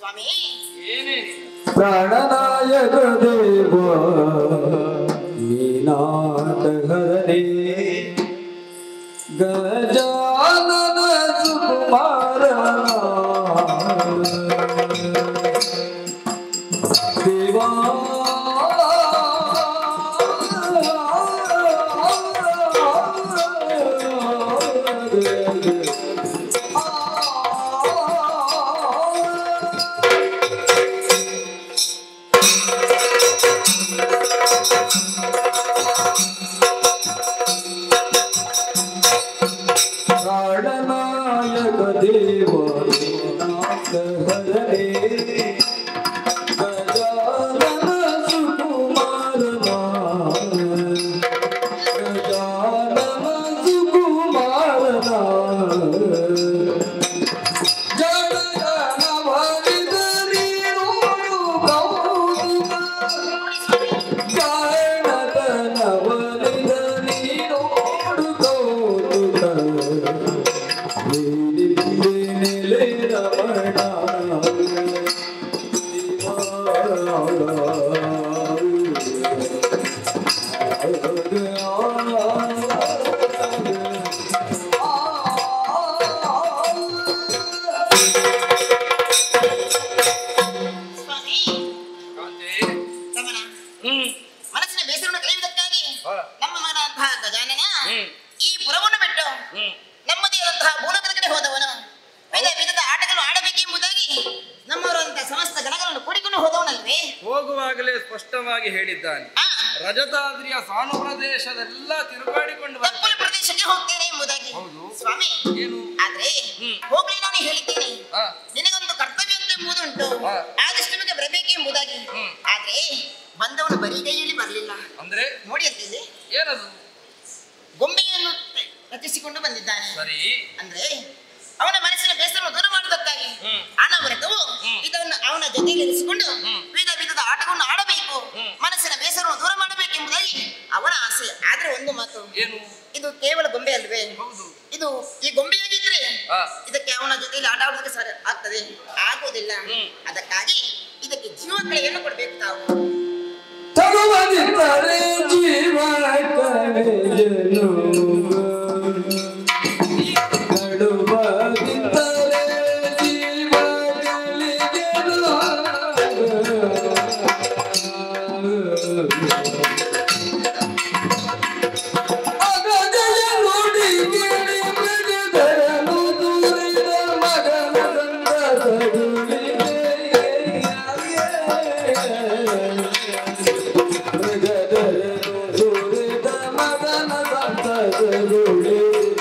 ಸ್ವಾಮಿ ಏನೇ ಪ್ರಾಣನಾಯಕ ದೇವ ನೀನಾಟ ಹರೇ ಗಜಾನನ ಸುಕುಮಾರ ದೇವಾ ಪ್ರಾಣನಾಯಕ ದೇವ ನಾಥ ಹರೇ ಗಜಾನನ ಸುಕುಮಾರನ ಗಜಾನನ ಸುಕುಮಾರನ ಜನಗಣಮನಿದ ನೀನು ಕೌತುಕ ಕಾರಣತನವನಿದ ನೀನೋಡು ಕೌತುಕ ನೆಲೆ ರಮಣ ಸ್ವಾಮಿ ಕಾಂತಿ ರಮಣ ಹ್ಮ್ ಮನಸ್ಸಿನ ಬೇಸರವನ್ನು ಕಳೆಯುವುದಕ್ಕಾಗಿ ಹಾ. ನಮ್ಮ ಮಗನಾದಂತಹ ಗಜಾನನ ಹ್ಮ್. ಈ ಪುರವನ್ನು ಬಿಟ್ಟು ಹ್ಮ್ ನಮ್ಮದೇ ಆದಂತಹ ಭೂಲೋಕದ ಕಡೆ ಹೋದವನು ವಿಧ ವಿಧದ ಆಟಗಳನ್ನು ಆಡಬೇಕೆಂಬುದಾಗಿ ನಮ್ಮವರಂತಹ ಸಮಸ್ತ ಜನಗಳನ್ನು ಕೂಡಿಕೊಂಡು ಹೋದವನಲ್ವೇ ಹೋಗುವಾಗಲೇ ಸ್ಪಷ್ಟವಾಗಿ ಹೇಳಿದ್ದಾನೆ ಆ, ರಜತಾದ್ರಿಯ ಸಾನು ಪ್ರದೇಶದೆಲ್ಲ ತಿರುಗಾಡಿಕೊಂಡು ಬರ್ತಾನೆ ತಪ್ಪಲ ಪ್ರದೇಶಕ್ಕೆ ಹೋಗ್ತೇನೆ ಎಂಬುದಾಗಿ ಹೌದು. ಸ್ವಾಮಿ ಏನು ಆದ್ರೆ ಹ್ಮ್. ಹೋಗ್ಲಿ ನಾನು ಹೇಳಿದ್ದೇನೆ ಆ, ನಿನಗೊಂದು ಕರ್ತವ್ಯ ಅಂತ ಎಂಬುದುಂಟು ಹಾ. ಆದಷ್ಟು ಬೇಗ ಬರಬೇಕು ಎಂಬುದಾಗಿ ಹ್ಮ್. ಆದ್ರೆ ಬಂದವನು ಬರಿಗೈಯಲ್ಲಿ ಬರಲಿಲ್ಲ ಅಂದ್ರೆ ನೋಡಿ ಅಂತಿದೆ ಏನದು ಗೊಂಬೆಯನ್ನು ರಚಿಸಿಕೊಂಡು ಬಂದಿದ್ದಾನೆ ಸರಿ ಅಂದ್ರೆ ಅವನ ಮನಸ್ಸಿನ ಬೇಸರವನ್ನು ದೂರ ಮಾಡುವುದಕ್ಕಾಗಿ ಹ್ಮ್. ಅನವರತವು ಹ್ಮ್. ಇದನ್ನು ಅವನ ಜೊತೆಯಲ್ಲಿ ಇರಿಸಿಕೊಂಡು ಹ್ಮ್. ವಿಧ ವಿಧದ ಆಟಗಳನ್ನು ಆಡಬೇಕು ಹ್ಮ್. ಮನಸ್ಸಿನ ಬೇಸರವನ್ನು ದೂರ ಮಾಡಬೇಕೆಂಬುದಾಗಿ ಅವನ ಆಸೆ ಆದ್ರೆ ಒಂದು ಮಾತು ಏನು ಇದು ಕೇವಲ ಗೊಂಬೆ ಅಲ್ವೇ ಹೌದು ಇದು ಈ ಗೊಂಬೆಯಾಗಿದ್ರೆ ಆ, ಇದಕ್ಕೆ ಅವನ ಜೊತೆಯಲ್ಲಿ ಆಟ ಆಡೋದಕ್ಕೆ ಸಾಧ್ಯ ಆಗ್ತದೆ ಆಗೋದಿಲ್ಲ ಹ್ಮ್. ಅದಕ್ಕಾಗಿ ಇದಕ್ಕೆ ಜೀವ ಕಳೆಯನ್ನು ಕೊಡ್ಬೇಕು ತಾವು ತರುವದಿದ್ದರೆ ಜೀವ ಕಳೆಯಲು ನಡುವದಿದ್ದರೆ ಜೀವ ಅಗಜಯ ನುಡಿ ಗಿಳಿ ಮೃಗಧರನು ದೂರಿದ ಮಗನ ಮೃಗಧರನು ದೂರಿದ ಮಗನ ಸಂತಸರುಳಿ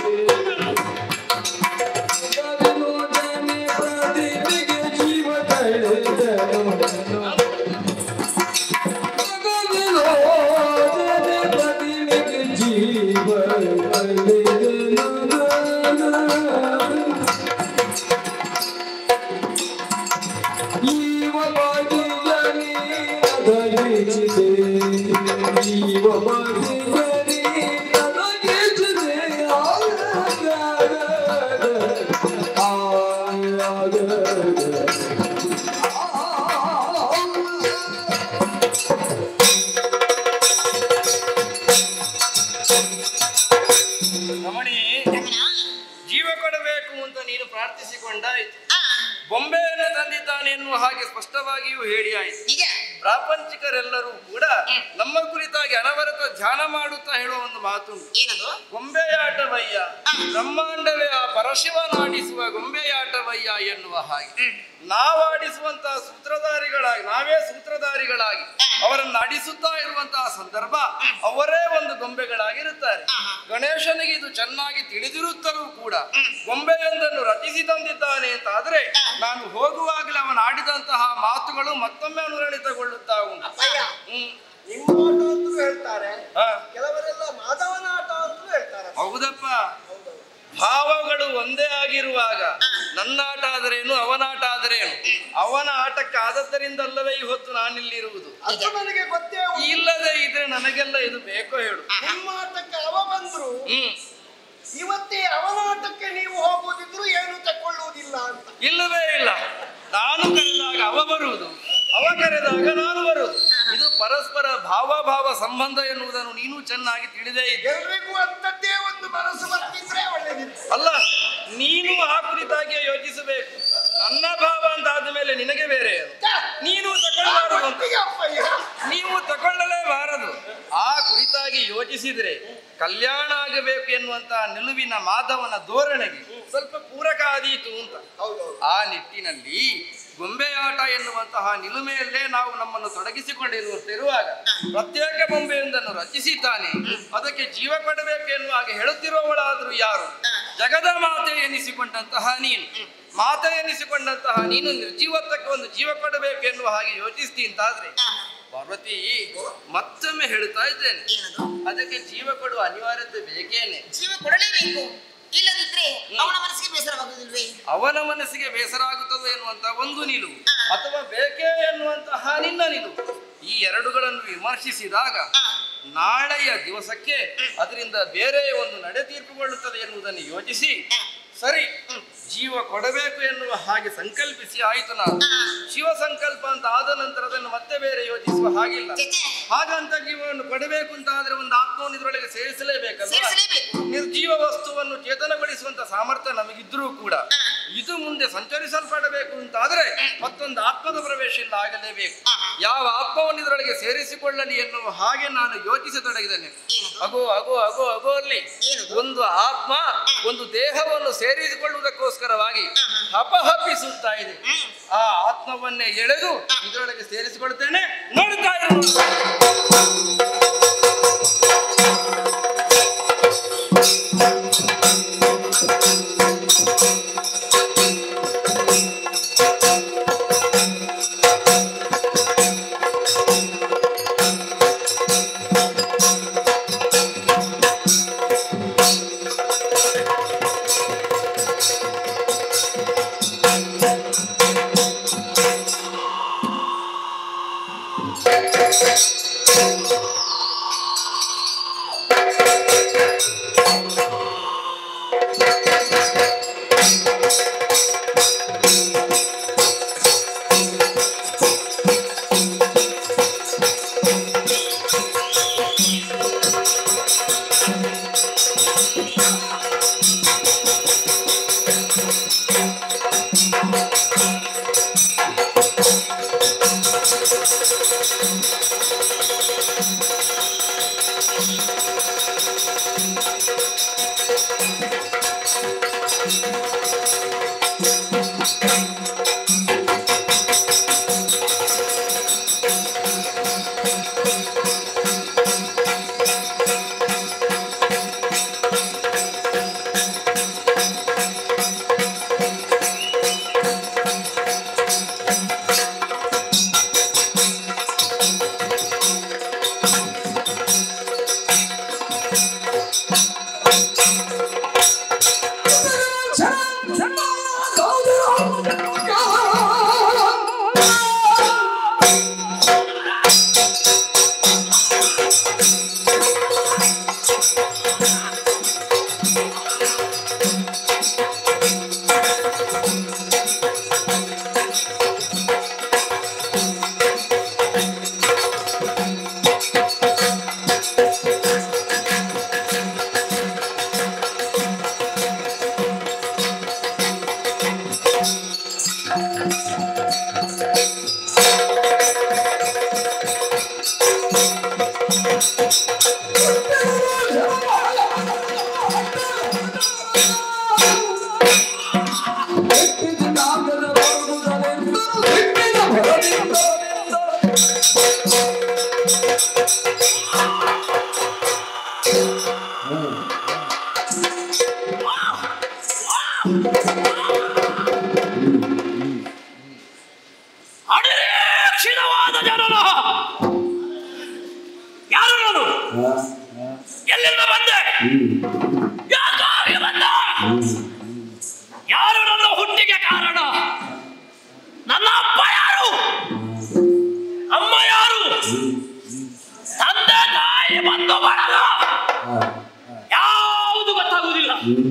ಪ್ರತಿಮೆಗೆ ಜೀವ ಕಳೆದನು ರಮಣಿ ರಮಣ, ಜೀವ ಕೊಡಬೇಕು ಅಂತ ನೀನು ಪ್ರಾರ್ಥಿಸಿಕೊಂಡಾಯ್ತು ಆ, ಬೊಂಬೆಯನ್ನು ತಂದಿದ್ದಾನೆ ಎನ್ನುವ ಹಾಗೆ ಸ್ಪಷ್ಟವಾಗಿಯೂ ಹೇಳಿ ಆಯ್ತು ನಿಜ ಪ್ರಾಪಂಚಿಕರೆಲ್ಲರೂ ಕೂಡ ನಮ್ಮ ಕುರಿತಾಗಿ ಅನವರತ ಧ್ಯಾನ ಮಾಡುತ್ತಾ ಹೇಳುವ ಒಂದು ಮಾತುಂಟು ಏನದು ಗೊಂಬೆಯಾಟವಯ್ಯ ಬ್ರಹ್ಮಾಂಡವೇ ಆ ಪರಶಿವನಾಡಿಸುವ ಗೊಂಬೆಯಾಟವಯ್ಯ ಎನ್ನುವ ಹಾಗೆ ನಾವಾಡಿಸುವಂತಹ ಸೂತ್ರಧಾರಿಗಳಾಗಿ ನಾವೇ ಸೂತ್ರಧಾರಿಗಳಾಗಿ ಅವರನ್ನು ಆಡಿಸುತ್ತಾ ಇರುವಂತಹ ಸಂದರ್ಭ ಅವರೇ ಒಂದು ಗೊಂಬೆಗಳಾಗಿರುತ್ತಾರೆ ಗಣೇಶನಿಗೆ ಇದು ಚೆನ್ನಾಗಿ ತಿಳಿದಿರುತ್ತಲೂ ಕೂಡ ಗೊಂಬೆಯೊಂದನ್ನು ರಚಿಸಿ ತಂದಿದ್ದಾನೆ ಅಂತ ಆದ್ರೆ ನಾನು ಹೋಗುವಾಗಲೇ ಅವನು ಆಡಿದಂತಹ ಮಾತುಗಳು ಮತ್ತೊಮ್ಮೆ ಅನುರಣಿತಗೊಳ್ಳುತ್ತಾ ಉಂಟು ಅಪ್ಪಯ್ಯ ಹ್ಮ್ ನಿಮ್ಮ ಆಟ ಅಂತಲೂ ಹೇಳ್ತಾರೆ ಹಾ, ಕೆಲವರೆಲ್ಲ ಮಾಧವನ ಆಟ ಅಂತಲೂ ಹೇಳ್ತಾರೆ ಹೌದಪ್ಪ ಭಾವಗಳು ಒಂದೇ ಆಗಿರುವಾಗ ನನ್ನ ಆಟ ಆದರೇನು ಅವನ ಆಟ ಆದರೇನು ಅವನ ಆಟಕ್ಕೆ ಆದದ್ದರಿಂದಲ್ಲವೇ ಈ ಹೊತ್ತು ನಾನಿಲ್ಲಿರುವುದು ಅದು ನನಗೆ ಗೊತ್ತೇ ಉಂಟು. ಇಲ್ಲದೆ ಇದ್ರೆ ನನಗೆಲ್ಲ ಇದು ಬೇಕೋ ಹೇಳು ನಿಮ್ಮ ಆಟಕ್ಕೆ ಅವ ಬಂದ್ರು ಹ್ಮ್ ಇವತ್ತೇ ಅವನಾಟಕ್ಕೆ ನೀವು ಹೋಗುವುದಿದ್ರು ಏನು ತಕೊಳ್ಳುವುದಿಲ್ಲ ಅಂತ ಇಲ್ಲವೇ ಇಲ್ಲ ನಾನು ಕರೆದಾಗ ಅವ ಬರುವುದು ಅವ ಕರೆದಾಗ ನಾನು ಬರುವುದು ಇದು ಪರಸ್ಪರ ಭಾವಭಾವ ಸಂಬಂಧ ಎನ್ನುವುದನ್ನು ನೀನು ಚೆನ್ನಾಗಿ ತಿಳಿದೇ ಇದ್ದೆ ಎಲ್ರಿಗೂ ಅಂತದ್ದೇ ಒಂದು ಮನಸ್ಸು ಬರ್ತಿದ್ರೆ ಒಳ್ಳೇದಿತ್ತು ಅಲ್ಲ ನೀನು ಆ ಕುರಿತಾಗಿಯೇ ಯೋಚಿಸಬೇಕು ನನ್ನ ಭಾವ ಅಂತ ಆದ್ಮೇಲೆ ನಿನಗೆ ಬೇರೆ ಅದು. ನೀನು ತಗೊಳ್ಳಬಾರದು ಅಂತ ಒಟ್ಟಿಗೆ ಅಪ್ಪಯ್ಯ ನೀವು ತಗೊಳ್ಳಲೇಬಾರದು ಆ ಕುರಿತಾಗಿ ಯೋಚಿಸಿದ್ರೆ ಕಲ್ಯಾಣ ಆಗಬೇಕು ಎನ್ನುವಂತಹ ನಿಲುವಿನ ಮಾಧವನ ಧೋರಣೆಗೆ ಸ್ವಲ್ಪ ಪೂರಕ ಆದೀತು ಅಂತ ಹೌದೌದು ಆ ನಿಟ್ಟಿನಲ್ಲಿ ಗೊಂಬೆಯಾಟ ಎನ್ನುವಂತಹ ನಿಲುಮೆಯಲ್ಲೇ ನಾವು ನಮ್ಮನ್ನು ತೊಡಗಿಸಿಕೊಂಡಿರುತ್ತಿರುವಾಗ ಪ್ರತ್ಯೇಕ ಬೊಂಬೆಯೊಂದನ್ನು ರಚಿಸಿದ್ದಾನೆ ಅದಕ್ಕೆ ಜೀವ ಕೊಡಬೇಕು ಎನ್ನುವ ಹಾಗೆ ಹೇಳುತ್ತಿರುವವಳಾದರೂ ಯಾರು ಜಗದ ಮಾತೆ ಎನಿಸಿಕೊಂಡಂತಹ ನೀನು ಮಾತೆ ಎನಿಸಿಕೊಂಡಂತಹ ನೀನು ನಿರ್ಜೀವತ್ವಕ್ಕೆ ಒಂದು ಜೀವ ಕೊಡಬೇಕು ಎನ್ನುವ ಹಾಗೆ ಯೋಚಿಸ್ತಿ ಅಂತಾದ್ರೆ ಪಾರ್ವತಿ ಮತ್ತೊಮ್ಮೆ ಹೇಳ್ತಾ ಇದ್ದೇನೆ ಏನದು ಅದಕ್ಕೆ ಜೀವ ಕೊಡುವ ಅನಿವಾರ್ಯತೆ ಬೇಕೇನೆ ಜೀವ ಕೊಡಲೇಬೇಕು ಇಲ್ಲದಿದ್ರೆ ಅವನ ಮನಸ್ಸಿಗೆ ಬೇಸರವಾಗುವುದಿಲ್ವೇ ಅವನ ಮನಸ್ಸಿಗೆ ಬೇಸರ ಆಗುತ್ತದೆ ಎನ್ನುವಂತ ಒಂದು ನಿಲುವು ಆ. ಅಥವಾ ಬೇಕೇ ಎನ್ನುವಂತಹ ನಿನ್ನ ನಿಲುವು ಈ ಎರಡುಗಳನ್ನು ವಿಮರ್ಶಿಸಿದಾಗ ಆ, ನಾಳೆಯ ದಿವಸಕ್ಕೆ ಅದರಿಂದ ಬೇರೆ ಒಂದು ನಡೆ ತೀರ್ಪುಗೊಳ್ಳುತ್ತದೆ ಎನ್ನುವುದನ್ನು ಯೋಚಿಸಿ ಸರಿ ಜೀವ ಕೊಡಬೇಕು ಎನ್ನುವ ಹಾಗೆ ಸಂಕಲ್ಪಿಸಿ ಆಯಿತು ನಾನು ಆ. ಶಿವ ಸಂಕಲ್ಪ ಅಂತ ಆದ ನಂತರ ಅದನ್ನು ಮತ್ತೆ ಬೇರೆ ಯೋಚಿಸುವ ಹಾಗಿಲ್ಲ ಚೇಚೆ ಹಾಗಂತ ಜೀವವನ್ನು ಕೊಡಬೇಕು ಅಂತ ಆದ್ರೆ ಒಂದು ಆತ್ಮವನ್ನು ಇದರೊಳಗೆ ಸೇರಿಸಲೇಬೇಕಲ್ವಾ ಸೇರಿಸಲೇಬೇಕು ನಿರ್ಜೀವ ವಸ್ತುವನ್ನು ಚೇತನಗೊಳಿಸುವಂತ ಸಾಮರ್ಥ್ಯ ನಮಗಿದ್ರೂ ಕೂಡ ಆ. ಇದು ಮುಂದೆ ಸಂಚರಿಸಲ್ಪಡಬೇಕು ಅಂತಾದ್ರೆ ಮತ್ತೊಂದು ಆತ್ಮದ ಪ್ರವೇಶ ಇಲ್ಲ ಆಗಲೇಬೇಕು ಆ. ಯಾವ ಆತ್ಮವನ್ನು ಇದರೊಳಗೆ ಸೇರಿಸಿಕೊಳ್ಳಲಿ ಎನ್ನುವ ಹಾಗೆ ನಾನು ಯೋಚಿಸತೊಡಗಿದ್ದೇನೆ ಏನದು? ಅಗೋ ಅಗೋ ಅಗೋ ಅಗೋ ಅಲ್ಲಿ ಏನದು? ಒಂದು ಆತ್ಮ ಒಂದು ದೇಹವನ್ನು ಸೇರಿಸಿಕೊಳ್ಳುವುದಕ್ಕೋಸ್ಕರವಾಗಿ ಹಪಹಪಿಸುತ್ತಾ ಇದೆ ಆ ಆತ್ಮವನ್ನೇ ಎಳೆದು ಇದರೊಳಗೆ ಸೇರಿಸಿಕೊಳ್ತೇನೆ ನೋಡ್ತಾ ಇರು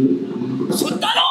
ಸುತ್ತಲೂ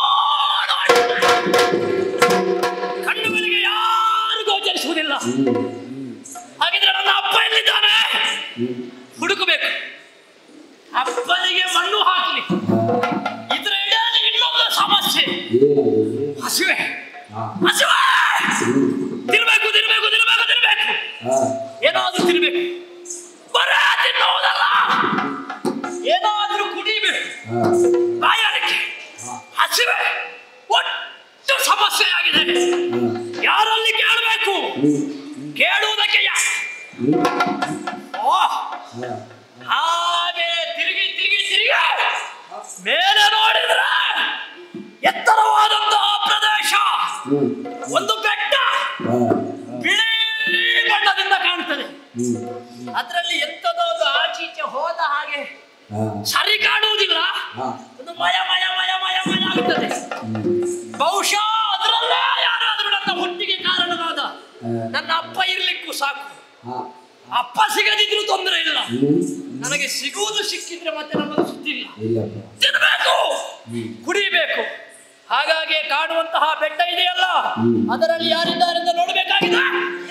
ಕಣ್ಣುಗಳಿಗೆ ಯಾರು ಗೋಚರಿಸುವುದಿಲ್ಲ ಹಾಗಿದ್ರೆ ನನ್ನ ಅಪ್ಪ ಎಲ್ಲಿದ್ದಾನೆ ಹುಡುಕಬೇಕು ಅಪ್ಪನಿಗೆ ಮಣ್ಣು ಹಾಕಲಿ ಇದ್ರ ಇಡೀ ಇನ್ನೊಂದು ಸಮಸ್ಯೆ ಹಸಿವೆ ಹಸಿವೆ ತಿನ್ಬೇಕು ತಿನ್ಬೇಕು ತಿನ್ಬೇಕು ತಿನ್ಬೇಕು ಏನಾದ್ರೂ ತಿನ್ಬೇಕು ಬರೇ ತಿನ್ನುವುದಲ್ಲ ಏನಾದ್ರೂ ಕುಡಿಬೇಕು ಬಾಯಾರಿಕೆ ಹಸಿವೆ ಒಟ್ಟು ಸಮಸ್ಯೆಯಾಗಿದೆ ಯಾರಲ್ಲಿ ಕೇಳಬೇಕು ಕೇಳುವುದಕ್ಕೆ ಯಾ ಓ ಹಾಗೆ ತಿರುಗಿ ತಿರುಗಿ ತಿರುಗಿ ಮೇಲೆ ನೋಡಿದ್ರೆ ಎತ್ತರವಾದಂತಹ ಪ್ರದೇಶ ಒಂದು ಬೆಟ್ಟ ಬಿಳಿ ಬಣ್ಣದಿಂದ ಕಾಣ್ತದೆ ಅದರಲ್ಲಿ ಎಂತದೋ ಒಂದು ಆಚೀಚೆ ಹೋದ ಹಾಗೆ ಸರಿ ಕಾಣುವುದಿಲ್ಲ ಒಂದು ಮಯ ಮಯ ಮಯ ಮಯ ಮಯ ಆಗ್ತದೆ ಬಹುಶಃ ಅದರಲ್ಲೇ ಯಾರಾದ್ರೂ ನನ್ನ ಹುಟ್ಟಿಗೆ ಕಾರಣನಾದ ನನ್ನ ಅಪ್ಪ ಇರ್ಲಿಕ್ಕೂ ಸಾಕು ಅಪ್ಪ ಸಿಗದಿದ್ರು ತೊಂದರೆ ಇಲ್ಲ ನನಗೆ ಸಿಗುವುದು ಸಿಕ್ಕಿದ್ರೆ ಮತ್ತೆ ನಮ್ಮದು ಸುದ್ದಿಲ್ಲ ತಿನ್ಬೇಕು ಕುಡಿಬೇಕು ಹಾಗಾಗಿ ಕಾಣುವಂತಹ ಬೆಟ್ಟ ಇದೆಯಲ್ಲ ಅದರಲ್ಲಿ ಯಾರಿದ್ದಾರೆ ಅಂತ ನೋಡಬೇಕಾಗಿದೆ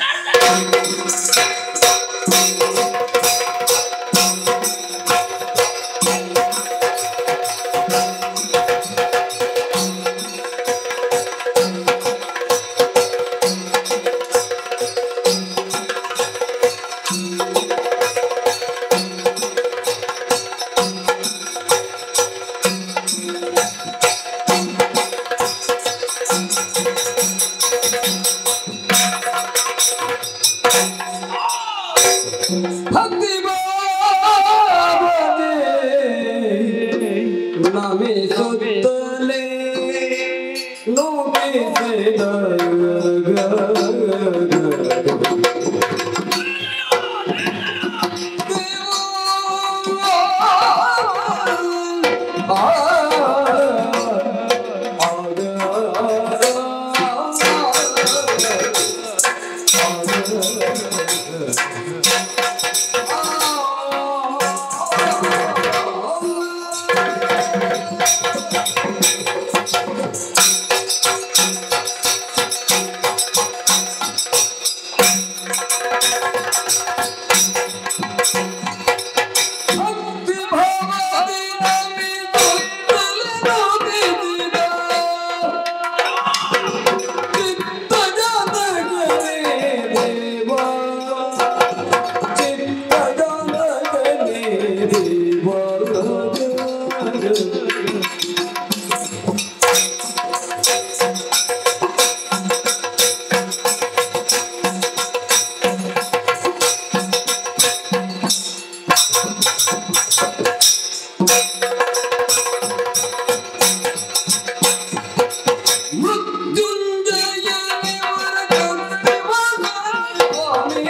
ಭಕ್ತಿ ಭಾವನೆ ನಮಿಸುತ್ತಲೇ ನೋಟಿಸಿದ ಭಕ್ತಿ ಭಾವನೆ ನಮಿಸುತ್ತಲೇ ನೋಟಿಸಿದ ಚಿತ್ತಜನಕನೇ ದೇವಾ ಚಿತ್ತಜನಕನೇ ದೇವಾ ಮೃತ್ಯುಂಜಯನೇ ವರದಂತೆ ಸ್ವಾಮಿ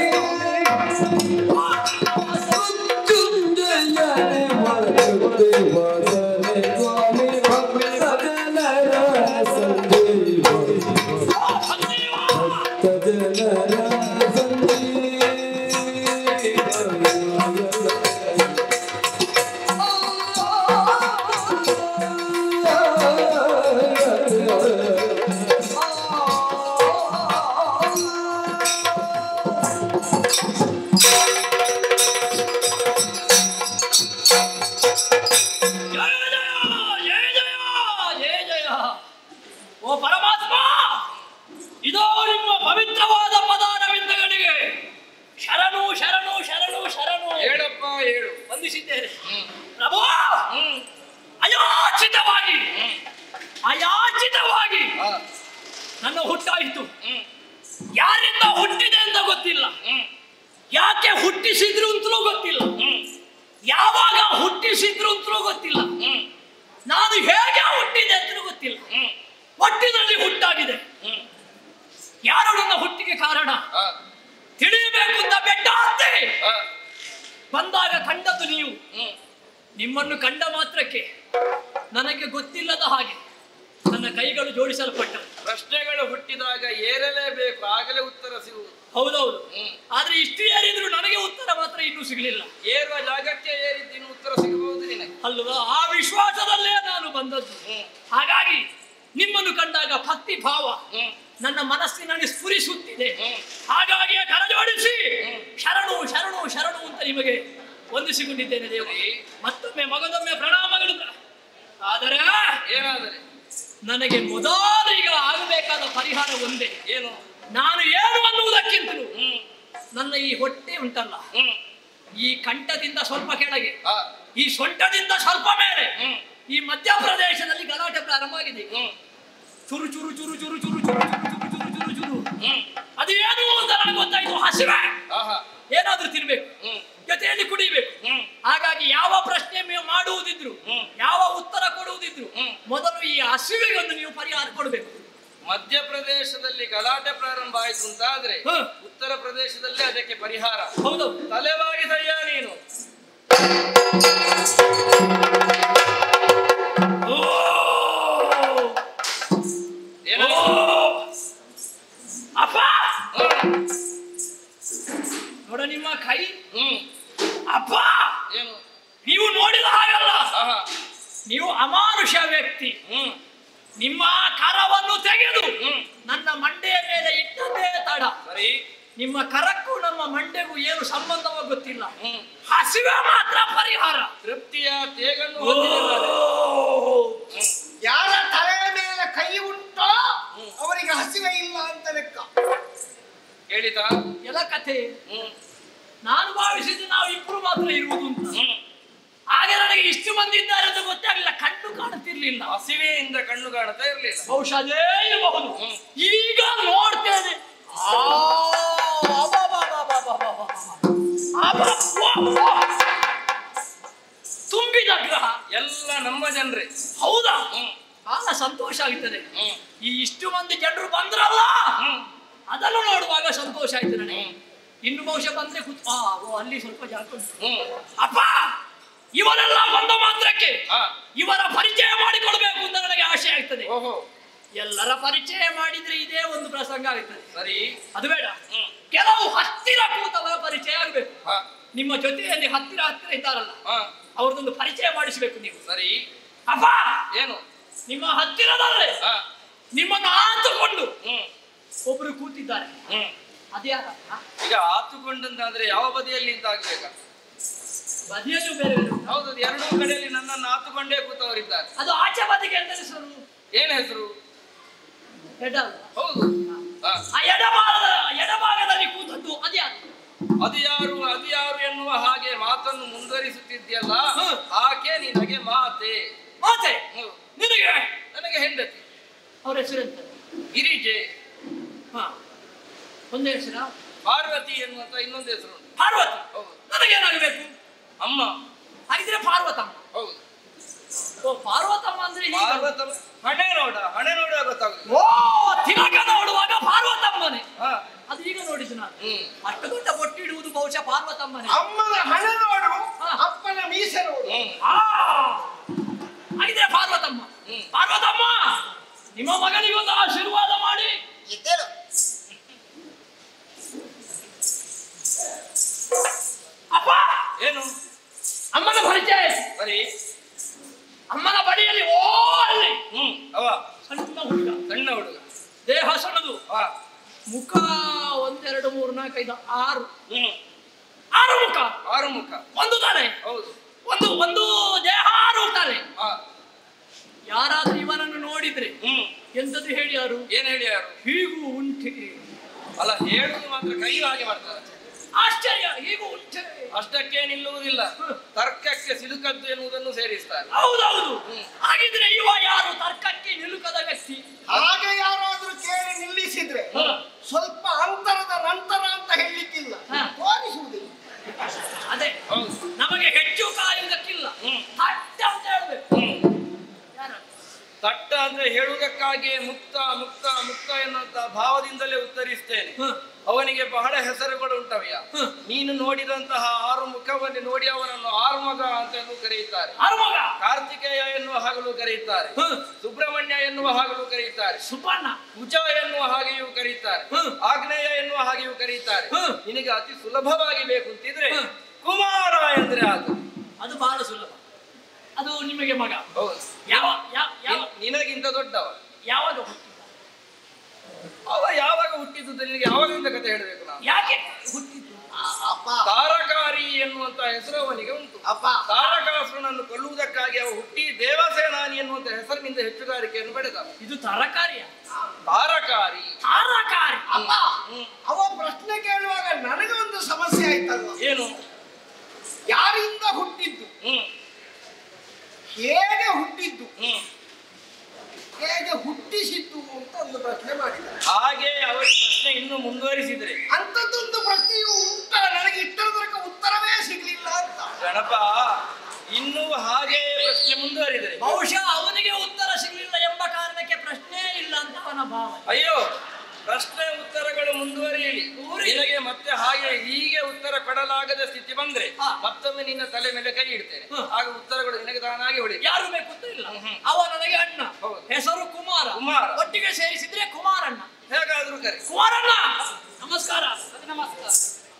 ಮೃತ್ಯುಂಜಯನೇ ವರದಂತೆ ವರನೆ ಸ್ವಾಮಿ ಭಕ್ತ ಜನರ ಸಂಜೀವ ಭಕ್ತ ಜನರ ಜಯ ಜಯ ಜಯ ಜಯ ಜಯ ಜಯ ಓ ಪರಮಾತ್ಮ ಇದೋ ನಿಮ್ಮ ಪವಿತ್ರವಾದ ಪದಾರವಿಂದಗಳಿಗೆ ಶರಣು ಶರಣು ಶರಣು ಶರಣು ಹೇಳಪ್ಪ ಹೇಳು ವಂದಿಸಿದ್ದೇನೆ ಪ್ರಭು ಅಯಾಚಿತವಾಗಿ ಅಯಾಚಿತವಾಗಿ ಹಾ. ನನ್ನ ಹುಟ್ಟಾಯಿತು ಯಾರಿಂದ ಹುಟ್ಟಿದೆ ಅಂತ ಗೊತ್ತಿಲ್ಲ ಯಾಕೆ ಹುಟ್ಟಿಸಿದ್ರು ಅಂತಲೂ ಗೊತ್ತಿಲ್ಲ ಯಾವಾಗ ಹುಟ್ಟಿಸಿದ್ರು ಅಂತಲೂ ಗೊತ್ತಿಲ್ಲ ನಾನು ಹೇಗೆ ಹುಟ್ಟಿದೆ ಅಂತಲೂ ಗೊತ್ತಿಲ್ಲ ಒಟ್ಟಿನಲ್ಲಿ ಹುಟ್ಟಾಗಿದೆ ಯಾರು ನನ್ನ ಹುಟ್ಟಿಗೆ ಕಾರಣ ಹಾ. ತಿಳಿಯಬೇಕು ಅಂತ ಬೆಟ್ಟ ಹತ್ತಿ ಹಾ. ಬಂದಾಗ ಕಂಡದ್ದು ನೀವು ನಿಮ್ಮನ್ನು ಕಂಡ ಮಾತ್ರಕ್ಕೆ ನನಗೆ ಗೊತ್ತಿಲ್ಲದ ಹಾಗೆ ನನ್ನ ಕೈಗಳು ಜೋಡಿಸಲ್ಪಟ್ಟವು ಪ್ರಶ್ನೆಗಳು ಹುಟ್ಟಿದಾಗ ಏರಲೇಬೇಕು ಆಗಲೇ ಉತ್ತರ ಸಿಗುವುದು ಹೌದೌದು ಹ್ಮ್. ಆದ್ರೆ ಇಷ್ಟು ಏರಿದ್ರು ನನಗೆ ಉತ್ತರ ಮಾತ್ರ ಇನ್ನೂ ಸಿಗಲಿಲ್ಲ ಏರುವ ಜಾಗಕ್ಕೆ ಏರಿದ್ದೀನಿ ಉತ್ತರ ಸಿಗಬಹುದು ನಿನಗೆ ಅಲ್ವಾ ಆ ವಿಶ್ವಾಸದಲ್ಲೇ ನಾನು ಬಂದದ್ದು ಹ್ಮ್. ಹಾಗಾಗಿ ನಿಮ್ಮನ್ನು ಕಂಡಾಗ ಭಕ್ತಿ ಭಾವ ಹ್ಮ್. ನನ್ನ ಮನಸ್ಸಿನಲ್ಲಿ ಸ್ಫುರಿಸುತ್ತಿದೆ ಹ್ಮ್. ಹಾಗಾಗಿ ಕರಜೋಡಿಸಿ ಹ್ಮ್. ಶರಣು ಶರಣು ಶರಣು ಅಂತ ನಿಮಗೆ ವಂದಿಸಿಕೊಂಡಿದ್ದೇನೆ ದೇವರು ಸರಿ. ಮತ್ತೊಮ್ಮೆ ಮಗದೊಮ್ಮೆ ಪ್ರಣಾಮಗಳು ಆದರೆ ಏನಾದರೆ ನನಗೆ ಮೊದಲು ಈಗ ಆಗಬೇಕಾದ ಪರಿಹಾರ ಒಂದೇ ಏನು ನಾನು ಏನು ಅನ್ನುವುದಕ್ಕಿಂತಲೂ ಹ್ಮ್ ನನ್ನ ಈ ಹೊಟ್ಟೆ ಉಂಟಲ್ಲ ಹ್ಮ್ ಈ ಕಂಠದಿಂದ ಸ್ವಲ್ಪ ಕೆಳಗೆ ಆ, ಈ ಸೊಂಟದಿಂದ ಸ್ವಲ್ಪ ಮೇಲೆ ಹ್ಮ್ ಈ ಮಧ್ಯಪ್ರದೇಶದಲ್ಲಿ ಗಲಾಟೆ ಪ್ರಾರಂಭ ಆಗಿದೆ ಹ್ಮ್ ಚುರು ಚುರು ಚುರು ಚುರು ಚುರು ಚುರು ಚುರು ಚುರು ಚುರು ಚುರು ಹ್ಮ್ ಅದು ಏನು ಅಂತ ನನಗೆ ಗೊತ್ತಾಯ್ತು ಹಸಿವೆ ಆಹಾ ಏನಾದ್ರೂ ತಿನ್ಬೇಕು ಹ್ಮ್ ಜೊತೆಯಲ್ಲಿ ಕುಡಿಬೇಕು ಹ್ಮ್ ಹಾಗಾಗಿ ಯಾವ ಪ್ರಶ್ನೆ ನೀವು ಮಾಡುವುದಿದ್ರು ಹ್ಮ್. ಯಾವ ಉತ್ತರ ಕೊಡುವುದಿದ್ರು ಹ್ಮ್. ಮೊದಲು ಈ ಹಸಿವೆಗೊಂದು ನೀವು ಪರಿಹಾರ ಕೊಡಬೇಕು ಮಧ್ಯಪ್ರದೇಶದಲ್ಲಿ ಗಲಾಟೆ ಪ್ರಾರಂಭ ಆಯ್ತು ಅಂತಾದ್ರೆ ಹ್ಮ್. ಉತ್ತರ ಪ್ರದೇಶದಲ್ಲಿ ಅದಕ್ಕೆ ಪರಿಹಾರ ಹೌದು ತಲೆವಾಗಿದಯ್ಯ ನೀನು ಓ! ಏನಾಯ್ತು? ಓ! ಅಪ್ಪ ಹ್ಮ್. ನೋಡ ನಿಮ್ಮ ಕೈ ಹ್ಮ್ ಅಪ್ಪ ಏನು ನೀವು ನೋಡಿದ ಹಾಗಲ್ಲ ಆಹಾ ನೀವು ಅಮಾನುಷ ವ್ಯಕ್ತಿ ಹ್ಮ್ ನಿಮ್ಮ ಕರವನ್ನು ತೆಗೆದು ಹ್ಮ್. ನನ್ನ ಮಂಡೆಯ ಮೇಲೆ ಇಟ್ಟದ್ದೇ ತಡ ಸರಿ ನಿಮ್ಮ ಕರಕ್ಕೂ ನಮ್ಮ ಮಂಡೆಗೂ ಏನು ಸಂಬಂಧವೋ ಗೊತ್ತಿಲ್ಲ ಹ್ಮ್ ಹಸಿವೆ ಮಾತ್ರ ಪರಿಹಾರ ತೃಪ್ತಿಯ ತೇಗನ್ನು ಓ! ಹೊಂದಿದ್ದಾರೆ ಯಾರ ತಲೆಯ ಮೇಲೆ ಕೈ ಉಂಟೋ ಅವರಿಗೆ ಹಸಿವೆ ಇಲ್ಲ ಅಂತ ಲೆಕ್ಕ ಕೇಳಿತಾ ಎಲ್ಲ ಕಥೆ ಹ್ಮ್ ನಾನು ಭಾವಿಸಿದ್ದು ನಾವು ಇಬ್ರು ಮಾತ್ರ ಇರುವುದು ಅಂತ ಹ್ಮ್ ಹಾಗೆ ನನಗೆ ಇಷ್ಟು ಮಂದಿ ಇದ್ದಾರೆ ಅಂತ ಗೊತ್ತಾಗಲಿಲ್ಲ ಕಣ್ಣು ಕಾಣುತ್ತಿರ್ಲಿಲ್ಲ ಹಸಿವೆಯಿಂದ ಕಣ್ಣು ಕಾಣ್ತಾ ಇರ್ಲಿಲ್ಲ ಬಹುಶಃ ಅದೇ ಇರಬಹುದು ಹ್ಮ್. ಈಗ ನೋಡ್ತೇನೆ ಆ, ಅಬಬಬಬಬಬಬಬ. ಅಬಬ್ಬಬ್ಬ. ತುಂಬಿದ ಗ್ರಹ ಎಲ್ಲ ನಮ್ಮ ಜನರೇ ಹೌದಾ ಹ್ಮ್ ಬಹಳ ಸಂತೋಷ ಆಗುತ್ತದೆ ಹ್ಮ್ ಈ ಇಷ್ಟು ಮಂದಿ ಜನರು ಬಂದ್ರಲ್ಲ ಹ್ಮ್ ಅದನ್ನು ನೋಡುವಾಗ ಸಂತೋಷ ಆಯ್ತು ನನಗೆ ಹ್ಮ್. ಇನ್ನು ಬಹುಶಃ ಬಂದ್ರೆ ಕೂತ್ ಆ, ಓ, ಅಲ್ಲಿ ಸ್ವಲ್ಪ ಜಾಗ ಉಂಟು. ಹ್ಮ್ ಅಪ್ಪ ಇವರೆಲ್ಲ ಬಂದ ಮಾತ್ರಕ್ಕೆ ಹಾ ಇವರ ಪರಿಚಯ ಮಾಡಿಕೊಳ್ಬೇಕು ಅಂತ ನನಗೆ ಆಸೆ ಆಗ್ತದೆ ಓಹೋ ಎಲ್ಲರ ಪರಿಚಯ ಮಾಡಿದ್ರೆ ಇದೇ ಒಂದು ಪ್ರಸಂಗ ಆಗುತ್ತದೆ ಸರಿ ಅದು ಬೇಡ ಹ್ಮ್ ಕೆಲವು ಹತ್ತಿರ ಕೂತವರ ಪರಿಚಯ ಆಗಬೇಕು ಹಾ ನಿಮ್ಮ ಜೊತೆಯಲ್ಲಿ ಹತ್ತಿರ ಹತ್ತಿರ ಇದ್ದಾರಲ್ಲ ಹಾ ಅವ್ರದೊಂದು ಪರಿಚಯ ಮಾಡಿಸಬೇಕು ನೀವು ಸರಿ ಅಪ್ಪ ಏನು ನಿಮ್ಮ ಹತ್ತಿರದಲ್ಲೇ ಹಾ ನಿಮ್ಮನ್ನು ಆತುಕೊಂಡು ಹ್ಮ್ ಒಬ್ರು ಕೂತಿದ್ದಾರೆ ಹ್ಮ್ ಅದ್ಯಾರ ಈಗ ಆತುಕೊಂಡಂತಾದ್ರೆ ಯಾವ ಬದಿಯಲ್ಲಿ ಅಂತ ಆಗ್ಬೇಕಾ ಬದಿಯಲ್ಲೂ ಬೇರೆ ಬೇರೆ ಉಂಟಾ? ಹೌದು ಅದು ಎರಡೂ ಕಡೆಯಲ್ಲಿ ನನ್ನನ್ನು ಆತುಕೊಂಡೇ ಕೂತವರಿದ್ದಾರೆ ಅದು ಆಚೆ ಬದಿಗೆ ಎಂತ ಹೆಸರು ಏನ್ ಹೆಸರು ಎಡ ಅಲ್ವಾ? ಹೌದು ಹಾ. ಆ ಎಡಭಾಗದ ಎಡಭಾಗದಲ್ಲಿ ಕೂತದ್ದು ಅದ್ಯಾರು ಅದು ಯಾರು ಅದು ಯಾರು ಎನ್ನುವ ಹಾಗೆ ಮಾತನ್ನು ಮುಂದುವರಿಸುತ್ತಿದ್ಯಲ್ಲ ಹ್ಮ್. ಆಕೆ ನಿನಗೆ ಮಾತೆ ಮಾತೆ ಹ್ಮ್. ನಿನಗೆ ನನಗೆ ಹೆಂಡತಿ ಅವ್ರ ಹೆಸರು ಎಂತ ಗಿರಿಜೆ ಹಾ ಒಂದೇ ಹೆಸರಾ ಪಾರ್ವತಿ ಎನ್ನುವಂತ ಇನ್ನೊಂದು ಹೆಸರು ಉಂಟು ಪಾರ್ವತಿ ಹೌದು ನನಗೇನಾಗಬೇಕು ಅಮ್ಮ ಹಾಗಿದ್ರೆ ಪಾರ್ವತಮ್ಮ ಹೌದು ಓ ಪಾರ್ವತಮ್ಮ ಅಂದ್ರೆ ಹೀಗೆ. ಪಾರ್ವತ ಹಣೆ ನೋಡ ಹಣೆ ನೋಡ ಗೊತ್ತಾಗುದು ಓ ತಿಲಕ ನೋಡುವಾಗ ಪಾರ್ವತಮ್ಮನೆ ಹಾ ಅದು ಈಗ ನೋಡಿದ್ದು ನಾನು ಹ್ಮ್ ಅಷ್ಟು ದೊಡ್ಡ ಬೊಟ್ಟಿಡುವುದು ಬಹುಶಃ ಪಾರ್ವತಮ್ಮನೆ ಅಮ್ಮನ ಹಣ ನೋಡು ಹಾ. ಅಪ್ಪನ ಮೀಸೆ ನೋಡು ಹ್ಮ್ ಆ, ಹಾಗಿದ್ರೆ ಪಾರ್ವತಮ್ಮ ಹ್ಮ್. ಪಾರ್ವತಮ್ಮ ನಿಮ್ಮ ಮಗನಿಗೊಂದು ಆಶೀರ್ವಾದ ಮಾಡಿ ಎದ್ದೇಳು ಅಪ್ಪ ಏನು ಅಮ್ಮನ ಪರಿಚಯ ಆಯ್ತು. ಸರಿ ಅಮ್ಮನ ಬಡಿಯಲ್ಲಿ ಓ ಅಲ್ಲಿ ಹ್ಮ್ ಅವ ಸಣ್ಣ ಹುಡುಗ ಸಣ್ಣ ಹುಡುಗ ದೇಹ ಸಣ್ಣದು ವಾ ಮುಖ ಒಂದೆರಡು ಮೂರು ನಾಲ್ಕೈದು ಆರು ಹ್ಮ್ ಆರು ಮುಖ ಆರು ಮುಖ ಒಂದು ತಲೆ ಹೌದು ಒಂದು ಒಂದು ದೇಹ ಆರು ತಲೆ ಹಾ ಯಾರಾದ್ರೂ ಇವನನ್ನು ನೋಡಿದ್ರೆ ಹ್ಮ್ ಎಂತದ್ದು ಹೇಳಿ ಯಾರು ಏನ್ ಹೇಳಿ ಯಾರು ಹೀಗೂ ಉಂಟೆ ಅಲ್ಲ ಹೇಳುದು ಮಾತ್ರ ಕೈ ಹಾಗೆ ಮಾಡ್ತಾರೆ ಆಶ್ಚರ್ಯ ಹೀಗೂ ಉಂಟೆ ಅಷ್ಟಕ್ಕೆ ನಿಲ್ಲುವುದಿಲ್ಲ ತರ್ಕಕ್ಕೆ ಸಿಲುಕದ್ದು ಎನ್ನುವುದನ್ನು ಸೇರಿಸ್ತಾರೆ ಹೌದೌದು ಹ್ಮ್. ಹಾಗಿದ್ರೆ ಇವ ಯಾರು ತರ್ಕಕ್ಕೆ ನಿಲುಕದ ವ್ಯಕ್ತಿ ಹಾಗೆ ಯಾರಾದ್ರೂ ಕೇಳಿ ನಿಲ್ಲಿಸಿದ್ರೆ ಹಾ. ಸ್ವಲ್ಪ ಅಂತರದ ನಂತರ ಅಂತ ಹೇಳಲಿಕ್ಕಿಲ್ಲ ಹಾ. ತೋರಿಸುವುದಿಲ್ಲ ಅದೇ ಹೌದು ನಮಗೆ ಹೆಚ್ಚು ಕಾಯುವುದಕ್ಕಿಲ್ಲ ಹ್ಮ್. ತಟ್ಟೆ ಅಂತ ಹೇಳ್ಬೇಕು ಹ್ಮ್ ಯಾರು? ತಟ್ಟ ಅಂದ್ರೆ ಹೇಳುವುದಕ್ಕಾಗಿ ಮುಕ್ತ ಮುಕ್ತ ಮುಕ್ತ ಎನ್ನುವಂತ ಭಾವದಿಂದಲೇ ಉತ್ತರಿಸ್ತೇನೆ ಹ್ಮ್. ಅವನಿಗೆ ಬಹಳ ಹೆಸರುಗಳು ಉಂಟವ್ಯ ಹ್ಮ್. ನೀನು ನೋಡಿದಂತಹ ಆರು ಮುಖವನ್ನು ನೋಡಿ ಅವನನ್ನು ಆರುಮಗ ಅಂತೆಂದು ಕರೆಯುತ್ತಾರೆ ಆರುಮಗ ಕಾರ್ತಿಕೇಯ ಎನ್ನುವ ಹಾಗಲು ಕರೆಯುತ್ತಾರೆ ಹ್ಮ್. ಸುಬ್ರಹ್ಮಣ್ಯ ಎನ್ನುವ ಹಾಗಲು ಕರೆಯುತ್ತಾರೆ ಸುಪರ್ಣ ಕುಜ ಎನ್ನುವ ಹಾಗೆಯೂ ಕರೆಯುತ್ತಾರೆ ಹ್ಮ್. ಆಗ್ನೇಯ ಎನ್ನುವ ಹಾಗೆಯೂ ಕರೆಯುತ್ತಾರೆ ಹ್ಮ್. ನಿನಗೆ ಅತಿ ಸುಲಭವಾಗಿ ಬೇಕು ಅಂತಿದ್ರೆ ಹ್ಮ್. ಕುಮಾರ ಎಂದ್ರೆ ಅದು ಅದು ಬಹಳ ಸುಲಭ ಅದು ನಿಮಗೆ ಮಗ ಹೌದು ಯಾವ ಯಾವ ಯಾವ ನಿನ್- ನಿನಗಿಂತ ದೊಡ್ಡವ ಯಾವಾಗ ಹುಟ್ಟಿದ ಅವ ಯಾವಾಗ ಹುಟ್ಟಿದ್ದು ನಿನಗೆ ಯಾವಾಗಿಂದ ಕತೆ ಹೇಳಬೇಕು ನಾನು ಯಾಕೆ ಹುಟ್ಟಿದ್ದು ಅಪ್ಪ ತಾರಕಾರಿ ಎನ್ನುವಂತ ಹೆಸರು ಅವನಿಗೆ ಉಂಟು ಅಪ್ಪ ತಾರಕಾಸುರನನ್ನು ಕೊಲ್ಲುವುದಕ್ಕಾಗಿ ಅವ ಹುಟ್ಟಿ ದೇವಸೇನಾನಿ ಎನ್ನುವಂತ ಹೆಸರಿನಿಂದ ಹೆಚ್ಚುಗಾರಿಕೆಯನ್ನು ಪಡೆದ ಇದು ತರಕಾರಿಯ ತಾರಕಾರಿ ತಾರಕಾರಿ ಅಪ್ಪ ಅವ ಪ್ರಶ್ನೆ ಕೇಳುವಾಗ ನನಗೆ ಒಂದು ಸಮಸ್ಯೆ ಆಯ್ತಲ್ವ ಏನು ಯಾರಿಂದ ಹುಟ್ಟಿದ್ದು ಹ್ಮ್ ಹೇಗೆ ಹುಟ್ಟಿದ್ದು ಹ್ಮ್ ಹೇಗೆ ಹುಟ್ಟಿಸಿದ್ದು ಅಂತ ಒಂದು ಪ್ರಶ್ನೆ ಮಾಡಿದ್ದಾರೆ ಹಾಗೆ ಅವರ ಪ್ರಶ್ನೆ ಇನ್ನು ಮುಂದುವರಿಸಿದ್ರೆ ಅಂಥದ್ದೊಂದು ಪ್ರಶ್ನೆಯು ಉಂಟ ನನಗೆ ಇಷ್ಟರ ತನಕ ಉತ್ತರವೇ ಸಿಗ್ಲಿಲ್ಲ ಅಂತ ಗಣಪ ಇನ್ನೂ ಹಾಗೆ ಪ್ರಶ್ನೆ ಮುಂದುವರಿದರೆ ಬಹುಶಃ ಅವನಿಗೆ ಉತ್ತರ ಸಿಗಲಿಲ್ಲ ಎಂಬ ಕಾರಣಕ್ಕೆ ಪ್ರಶ್ನೆ ಇಲ್ಲ ಅಂತ ಅವನ ಭಾವ ಅಯ್ಯೋ ಪ್ರಶ್ನೆ ಉತ್ತರಗಳು ಮುಂದುವರಿಯಲಿ ನಿನಗೆ ಮತ್ತೆ ಹಾಗೆ ಹೀಗೆ ಉತ್ತರ ಕೊಡಲಾಗದ ಸ್ಥಿತಿ ಬಂದ್ರೆ ಹಾ. ಮತ್ತೊಮ್ಮೆ ನಿನ್ನ ತಲೆ ಮೇಲೆ ಕೈ ಇಡ್ತೇನೆ ಹ್ಮ್. ಆಗ ಉತ್ತರಗಳು ನಿನಗೆ ತಾನಾಗಿ ಹೊಳಿ ಯಾರು ಬೇಕು ಅಂತ ಇಲ್ಲ ಹ್ಮ್. ಅವ ನನಗೆ ಅಣ್ಣ ಹೌದು. ಹೆಸರು ಕುಮಾರ ಕುಮಾರ. ಒಟ್ಟಿಗೆ ಸೇರಿಸಿದ್ರೆ ಕುಮಾರಣ್ಣ ಹೇಗಾದ್ರೂ ಕರೆ ಕುಮಾರಣ್ಣ ನಮಸ್ಕಾರ ನಮಸ್ಕಾರ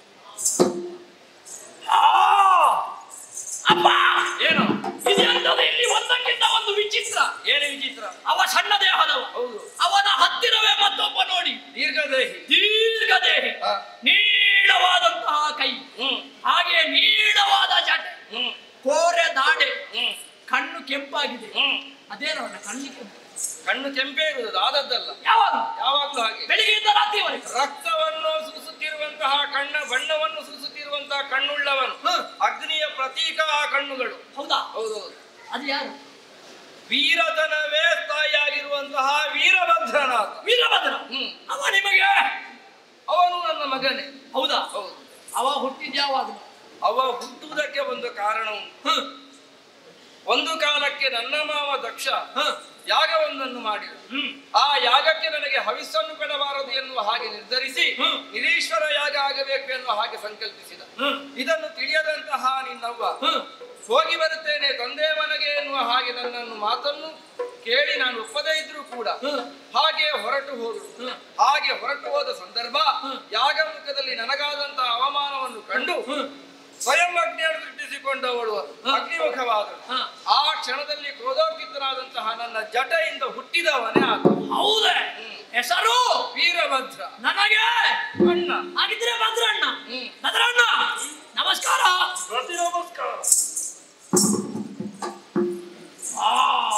ಆ! ಅಪ್ಪ ಏನು ಇದೆಂತದು ಇಲ್ಲಿ ಒಂದಕ್ಕಿಂತ ಒಂದು ವಿಚಿತ್ರ ಏನು ವಿಚಿತ್ರ ಅವ ಸಣ್ಣ ದೇಹದವ ಹೌದು ಅವನ ಹತ್ತಿರವೇ ಮತ್ತೊಬ್ಬ ನೋಡಿ ದೀರ್ಘದೇಹಿ ದೀರ್ಘ ದೇಹಿ ಹಾ. ನೀಳವಾದಂತಹ ಕೈ ಹ್ಮ್ ಹಾಗೆ ನೀಳವಾದ ಜಟೆ ಹ್ಮ್ ಕೋರೆ ದಾಡೆ ಹ್ಮ್ ಕಣ್ಣು ಕೆಂಪಾಗಿದೆ ಹ್ಮ್ ಅದೇನೋ ಅವನ ಕಣ್ಣು ಕೆಂಪು ಕಣ್ಣು ಕೆಂಪೇ ಇರುವುದು ಆದದ್ದಲ್ಲ ಯಾವಾಗ ಯಾವಾಗ್ಲೂ ಹಾಗೆ ಬೆಳಿಗ್ಗೆಯಿಂದ ರಾತ್ರಿವರೆಗೆ ರಕ್ತವನ್ನು ಸೂಸುತ್ತಿರುವಂತಹ ಕಣ್ಣ ಬಣ್ಣವನ್ನು ಸೂಸುತ್ತಿರುವಂತಹ ಕಣ್ಣುಳ್ಳವನು ಹ್ಮ್. ಅಗ್ನಿಯ ಪ್ರತೀಕ ಆ ಕಣ್ಣುಗಳು ಹೌದಾ ಹೌದೌದು ಅದು ಯಾರು ವೀರತನವೇ ಸ್ಥಾಯಿಯಾಗಿರುವಂತಹ ವೀರಭದ್ರನಾಥ ವೀರಭದ್ರ ಹ್ಮ್ ಅವ ನಿಮಗೆ ಅವನು ನನ್ನ ಮಗನೇ ಹೌದಾ ಹೌದು ಅವ ಹುಟ್ಟಿದ ಯಾವಾಗ ಅವ ಹುಟ್ಟುವುದಕ್ಕೆ ಒಂದು ಕಾರಣ ಉಂಟು ಹ್ಮ್ ಒಂದು ಕಾಲಕ್ಕೆ ನನ್ನ ಮಾವ ದಕ್ಷ ಹ್ಮ್ ಯಾಗವೊಂದನ್ನು ಮಾಡಿದ ಹ್ಮ್ ಆ ಯಾಗಕ್ಕೆ ನನಗೆ ಹವಿಸ್ಸನ್ನು ಕೊಡಬಾರದು ಎನ್ನುವ ಹಾಗೆ ನಿರ್ಧರಿಸಿ ಹ್ಮ್. ನಿರೀಶ್ವರ ಯಾಗ ಆಗಬೇಕು ಎನ್ನುವ ಹಾಗೆ ಸಂಕಲ್ಪಿಸಿದ ಹ್ಮ್ ಇದನ್ನು ತಿಳಿಯದಂತಹ ನಿನ್ನವ್ವ ಹ್ಮ್ ಹೋಗಿ ಬರುತ್ತೇನೆ ತಂದೆ ಮನೆಗೆ ಎನ್ನುವ ಹಾಗೆ ನನ್ನನ್ನು ಮಾತನ್ನು ಕೇಳಿ ನಾನು ಒಪ್ಪದೇ ಇದ್ರೂ ಕೂಡ ಹ್ಮ್. ಹಾಗೆ ಹೊರಟು ಹೋದರು ಹ್ಮ್. ಹಾಗೆ ಹೊರಟು ಹೋದ ಸಂದರ್ಭ ಹ್ಮ್. ಯಾಗಮುಖದಲ್ಲಿ ನನಗಾದಂತಹ ಅವಮಾನವನ್ನು ಕಂಡು ಹ್ಮ್ ಸ್ವಯಂ ಅಗ್ನಿಯನ್ನು ಸೃಷ್ಟಿಸಿಕೊಂಡವಳು ಹ್ಮ್. ಅಗ್ನಿಮುಖವಾದಳು ಹ್ಮ್. ಆ ಕ್ಷಣದಲ್ಲಿ ಕ್ರೋಧೋದ್ಯುಕ್ತನಾದಂತಹ ನನ್ನ ಜಟೆಯಿಂದ ಹುಟ್ಟಿದವನೇ ಆತ ಹೌದೇ ಹೆಸರು ವೀರಭದ್ರ ನನಗೆ ಅಣ್ಣ ಹಾಗಿದ್ರೆ ಭದ್ರಣ್ಣ ಹ್ಮ್. ಭದ್ರಣ್ಣ ನಮಸ್ಕಾರ ಪ್ರತಿ ನಮಸ್ಕಾರ ಆ.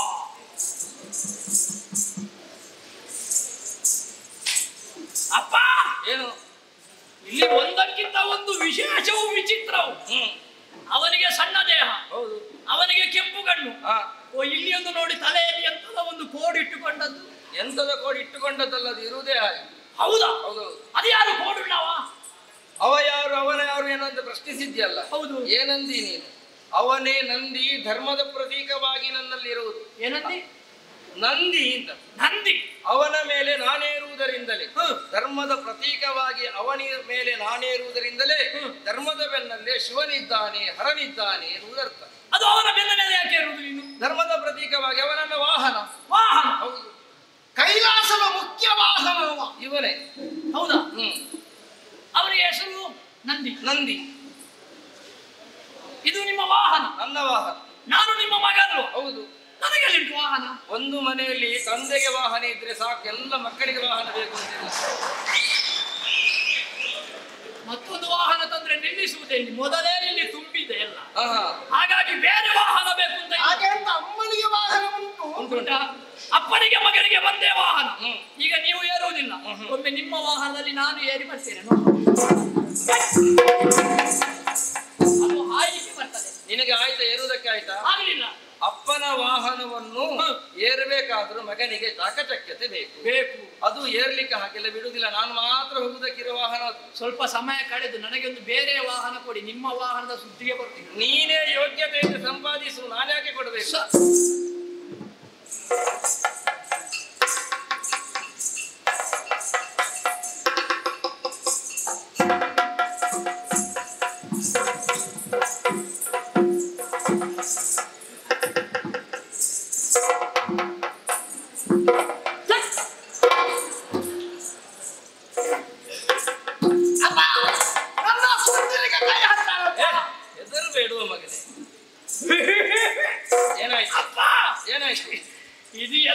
ಅಪ್ಪ ಏನು ಇಲ್ಲಿ ಒಂದಕ್ಕಿಂತ ಒಂದು ವಿಶೇಷವು ವಿಚಿತ್ರವು ಹ್ಮ್ ಅವನಿಗೆ ಸಣ್ಣ ದೇಹ ಹೌದು ಅವನಿಗೆ ಕೆಂಪು ಕಣ್ಣು ಆ ಓ ಇಲ್ಲಿ ಒಂದು ನೋಡಿ ತಲೆಯಲ್ಲಿ ಎಂತದ ಒಂದು ಕೋಡ್ ಇಟ್ಟುಕೊಂಡದ್ದು ಎಂತದ ಕೋಡಿ ಇಟ್ಟುಕೊಂಡದ್ದಲ್ಲದು ಇರುವುದೇ ಹಾಗೆ ಹೌದಾ ಹೌದು ಅದು ಯಾರು ಕೋಡುಳ್ಳವ ಅವ ಯಾರು ಅವನ ಯಾರು ಏನಂತ ಪ್ರಶ್ನಿಸಿದ್ಯಲ್ಲ ಹೌದು ಏನಂದಿ ನೀನು ಅವನೇ ನಂದಿ ಧರ್ಮದ ಪ್ರತೀಕವಾಗಿ ನನ್ನಲ್ಲಿರುವುದು ಏನಂದಿ ನಂದಿ ಅಂತ ನಂದಿ ಅವನ ಮೇಲೆ ನಾನೇರುವುದರಿಂದಲೇ ಹ್ಮ್. ಧರ್ಮದ ಪ್ರತೀಕವಾಗಿ ಅವನ ಮೇಲೆ ನಾನೇರುವುದರಿಂದಲೇ ಹ್ಮ್. ಧರ್ಮದ ಬೆನ್ನಲ್ಲೇ ಶಿವನಿದ್ದಾನೆ ಹರನಿದ್ದಾನೆ ಎನ್ನುವುದರ್ಥ ಅದು ಅವನ ಬೆನ್ನ ಮೇಲೆ ಯಾಕೆ ಇರುವುದು ನೀನು ಧರ್ಮದ ಪ್ರತೀಕವಾಗಿ ಅವನನ್ನ ವಾಹನ ವಾಹನ ಹೌದು ಕೈಲಾಸದ ಮುಖ್ಯ ವಾಹನವ ಇವನೇ ಹೌದಾ ಹ್ಮ್ ಅವನಿಗೆ ಹೆಸರು ನಂದಿ ನಂದಿ ಇದು ನಿಮ್ಮ ವಾಹನ ನನ್ನ ವಾಹನ ನಾನು ನಿಮ್ಮ ಮಗ ಅಲ್ವಾ ಹೌದು ನನಗೆ ಎಲ್ಲಿಂಟು ವಾಹನ ಒಂದು ಮನೆಯಲ್ಲಿ ತಂದೆಗೆ ವಾಹನ ಇದ್ರೆ ಸಾಕು ಎಲ್ಲ ಮಕ್ಕಳಿಗೆ ವಾಹನ ಬೇಕು ಅಂತಿಲ್ಲ ಮತ್ತೊಂದು ವಾಹನ ತಂದ್ರೆ ನಿಲ್ಲಿಸುವುದೇ ಇಲ್ಲಿ ಮೊದಲೇ ಇಲ್ಲಿ ತುಂಬಿದೆ ಎಲ್ಲ ಆಹಾ. ಹಾಗಾಗಿ ಬೇರೆ ವಾಹನ ಬೇಕು ಅಂತ ಇಲ್ಲ. ಹಾಗೆ ಅಂತ ಅಮ್ಮನಿಗೆ ವಾಹನ ಉಂಟು ಉಂಟುಂಟಾ? ಅಪ್ಪನಿಗೆ ಮಗನಿಗೆ ಒಂದೇ ವಾಹನ ಹ್ಮ್. ಈಗ ನೀವು ಏರುವುದಿಲ್ಲ ಹ್ಮ್. ಒಮ್ಮೆ ನಿಮ್ಮ ವಾಹನದಲ್ಲಿ ನಾನು ಏರಿ ಬರ್ತೇನೆ ನೋಡು. ಅದು ಹಾಯಿಗೆ ಬರ್ತದೆ ನಿನಗೆ ಆಯ್ತಾ ಏರುವುದಕ್ಕೆ ಆಯ್ತಾ ಆಗ್ಲಿಲ್ಲ ಅಪ್ಪನ ವಾಹನವನ್ನು ಹ್ಮ್. ಏರಬೇಕಾದ್ರೂ ಮಗನಿಗೆ ಚಾಕಚಕ್ಯತೆ ಬೇಕು ಬೇಕು ಅದು ಏರ್ಲಿಕ್ಕೆ ಹಾಗೆಲ್ಲ ಬಿಡುವುದಿಲ್ಲ ನಾನು ಮಾತ್ರ ಹೋಗುವುದಕ್ಕಿರೋ ವಾಹನ ಅದು ಸ್ವಲ್ಪ ಸಮಯ ಕಳೆದು ನನಗೆ ಒಂದು ಬೇರೆ ವಾಹನ ಕೊಡಿ ನಿಮ್ಮ ವಾಹನದ ಸುದ್ದಿಗೆ ಬರ್ತೀನಿ ನೀನೇ ಯೋಗ್ಯತೆಯಿಂದ ಸಂಪಾದಿಸು ನಾನ್ಯಾಕೆ ಕೊಡಬೇಕು ಸ-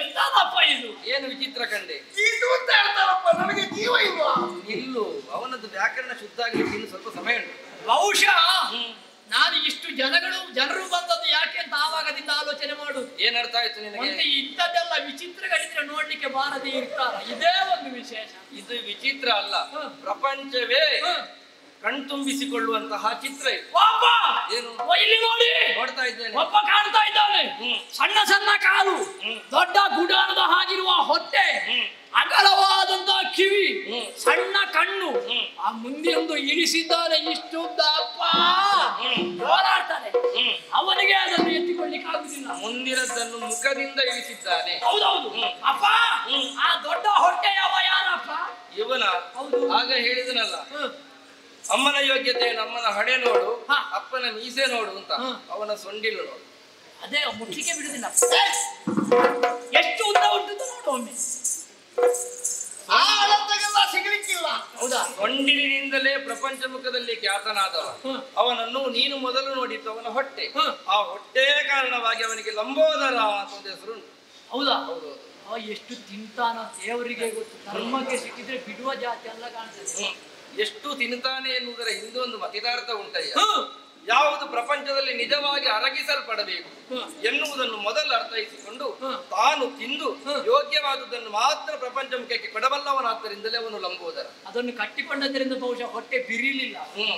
ಎಂತದಪ್ಪ ಇದು ಏನು ವಿಚಿತ್ರ ಕಂಡೆ ಇದು ಅಂತ ಹೇಳ್ತಾರಪ್ಪ ನನಗೆ ಜೀವ ಇಲ್ವಾ ಇಲ್ಲು ಅವನದ್ದು ವ್ಯಾಕರಣ ಶುದ್ಧ ಆಗ್ಲಿಕ್ಕೆ ಇನ್ನು ಸ್ವಲ್ಪ ಸಮಯ ಉಂಟು ಬಹುಶಃ ನಾನು ಇಷ್ಟು ಜನಗಳು ಜನರು ಬಂದದ್ದು ಯಾಕೆ ಅಂತ ಆವಾಗದಿಂದ ಆಲೋಚನೆ ಮಾಡುದು ಏನ್ ಅರ್ಥ ಆಯ್ತು ನಿನಗೆ ಮತ್ತೆ ಇಂಥದ್ದೆಲ್ಲ ವಿಚಿತ್ರಗಳಿದ್ರೆ ನೋಡ್ಲಿಕ್ಕೆ ಬಾರದೆ ಇರ್ತಾರ ಇದೇ ಒಂದು ವಿಶೇಷ ಇದು ವಿಚಿತ್ರ ಅಲ್ಲ ಹ. ಪ್ರಪಂಚವೇ ಹ. ಕಣ್ತುಂಬಿಸಿಕೊಳ್ಳುವಂತಹ ಚಿತ್ರ ಇದು ಒಬ್ಬ ಏನು? ಓ, ಇಲ್ಲಿ ನೋಡಿ ನೋಡ್ತಾ ಇದ್ದೇನೆ ಒಬ್ಬ ಕಾಣ್ತಾ ಇದ್ದಾನೆ ಹ್ಮ್. ಸಣ್ಣ ಸಣ್ಣ ಕಾಲು ಹ್ಮ್. ದೊಡ್ಡ ಗುಡಾಣದ ಹಾಗಿರುವ ಹೊಟ್ಟೆ ಹ್ಮ್. ಅಗಲವಾದಂತ ಕಿವಿ ಹ್ಮ್. ಸಣ್ಣ ಕಣ್ಣು ಹ್ಮ್. ಆ ಮುಂದೆ ಒಂದು ಇಳಿಸಿದ್ದಾನೆ ಇಷ್ಟು ದಪ್ಪ ಹ್ಮ್. ಹೋರಾಡ್ತಾನೆ ಹ್ಮ್. ಅವನಿಗೆ ಅದನ್ನು ಎತ್ತಿಕೊಳ್ಳಿಕ್ಕೆ ಆಗುದಿಲ್ಲ ಮುಂದಿನದನ್ನು ಮುಖದಿಂದ ಇಳಿಸಿದ್ದಾನೆ ಹೌದೌದು ಹ್ಮ್. ಅಪ್ಪ ಆ ದೊಡ್ಡ ಹೊಟ್ಟೆಯವ ಯಾರಪ್ಪ ಇವನ ಹೌದು. ಆಗ ಹೇಳಿದನಲ್ಲ ಹ್ಮ್. ಅಮ್ಮನ ಯೋಗ್ಯತೆ ನಮ್ಮನ ಹಣೆ ನೋಡು ಹ. ಅಪ್ಪನ ಮೀಸೆ ನೋಡು ಅಂತ ಹ. ಅವನ ಸೊಂಡಿಲು ನೋಡು ಅದೇ ಮುಟ್ಲಿಕ್ಕೆ ಬಿಡುದಿಲ್ಲ ಎಷ್ಟು ಉದ್ದ ಉಂಟು ಅಂತ ನೋಡು ಒಮ್ಮೆ ಆ ಅಳತೆಗೆಲ್ಲ ಸಿಗ್ಲಿಕ್ಕಿಲ್ಲ ಹೌದಾ ಸೊಂಡಿಲಿನಿಂದಲೇ ಪ್ರಪಂಚ ಮುಖದಲ್ಲಿ ಖ್ಯಾತನಾದವ ಹ. ಅವನನ್ನು ನೀನು ಮೊದಲು ನೋಡಿದ್ದು ಅವನ ಹೊಟ್ಟೆ ಹ. ಆ ಹೊಟ್ಟೆ ಕಾರಣವಾಗಿ ಅವನಿಗೆ ಲಂಬೋದರ ಅಂತ ಒಂದು ಹೆಸರುಂಟು ಹೌದಾ ಹೌದು ಅವ ಎಷ್ಟು ತಿಂತಾನ ದೇವರಿಗೆ ಗೊತ್ತು ಧರ್ಮಕ್ಕೆ ಸಿಕ್ಕಿದ್ರೆ ಬಿಡುವ ಜಾತಿ ಎಲ್ಲ ಕಾಣ್ತದೆ ಹ್ಮ್. ಎಷ್ಟು ತಿನ್ನುತ್ತಾನೆ ಎನ್ನುವುದರ ಹಿಂದೆ ಒಂದು ಮತಿದಾರ್ಥ ಉಂಟಯ್ಯ ಹ್ಮ್. ಯಾವುದು ಪ್ರಪಂಚದಲ್ಲಿ ನಿಜವಾಗಿ ಅರಗಿಸಲ್ಪಡಬೇಕು ಹ್ಮ್. ಎನ್ನುವುದನ್ನು ಮೊದಲು ಅರ್ಥೈಸಿಕೊಂಡು ಹ್ಮ್. ತಾನು ತಿಂದು ಹ್ಮ್. ಯೋಗ್ಯವಾದುದನ್ನು ಮಾತ್ರ ಪ್ರಪಂಚ ಮುಖಕ್ಕೆ ಕೊಡಬಲ್ಲವನಾದ್ದರಿಂದಲೇ ಅವನು ಲಂಬೋದರ ಅದನ್ನು ಕಟ್ಟಿಕೊಂಡದ್ರಿಂದ ಬಹುಶಃ ಹೊಟ್ಟೆ ಬಿರಿಲಿಲ್ಲ ಹ್ಮ್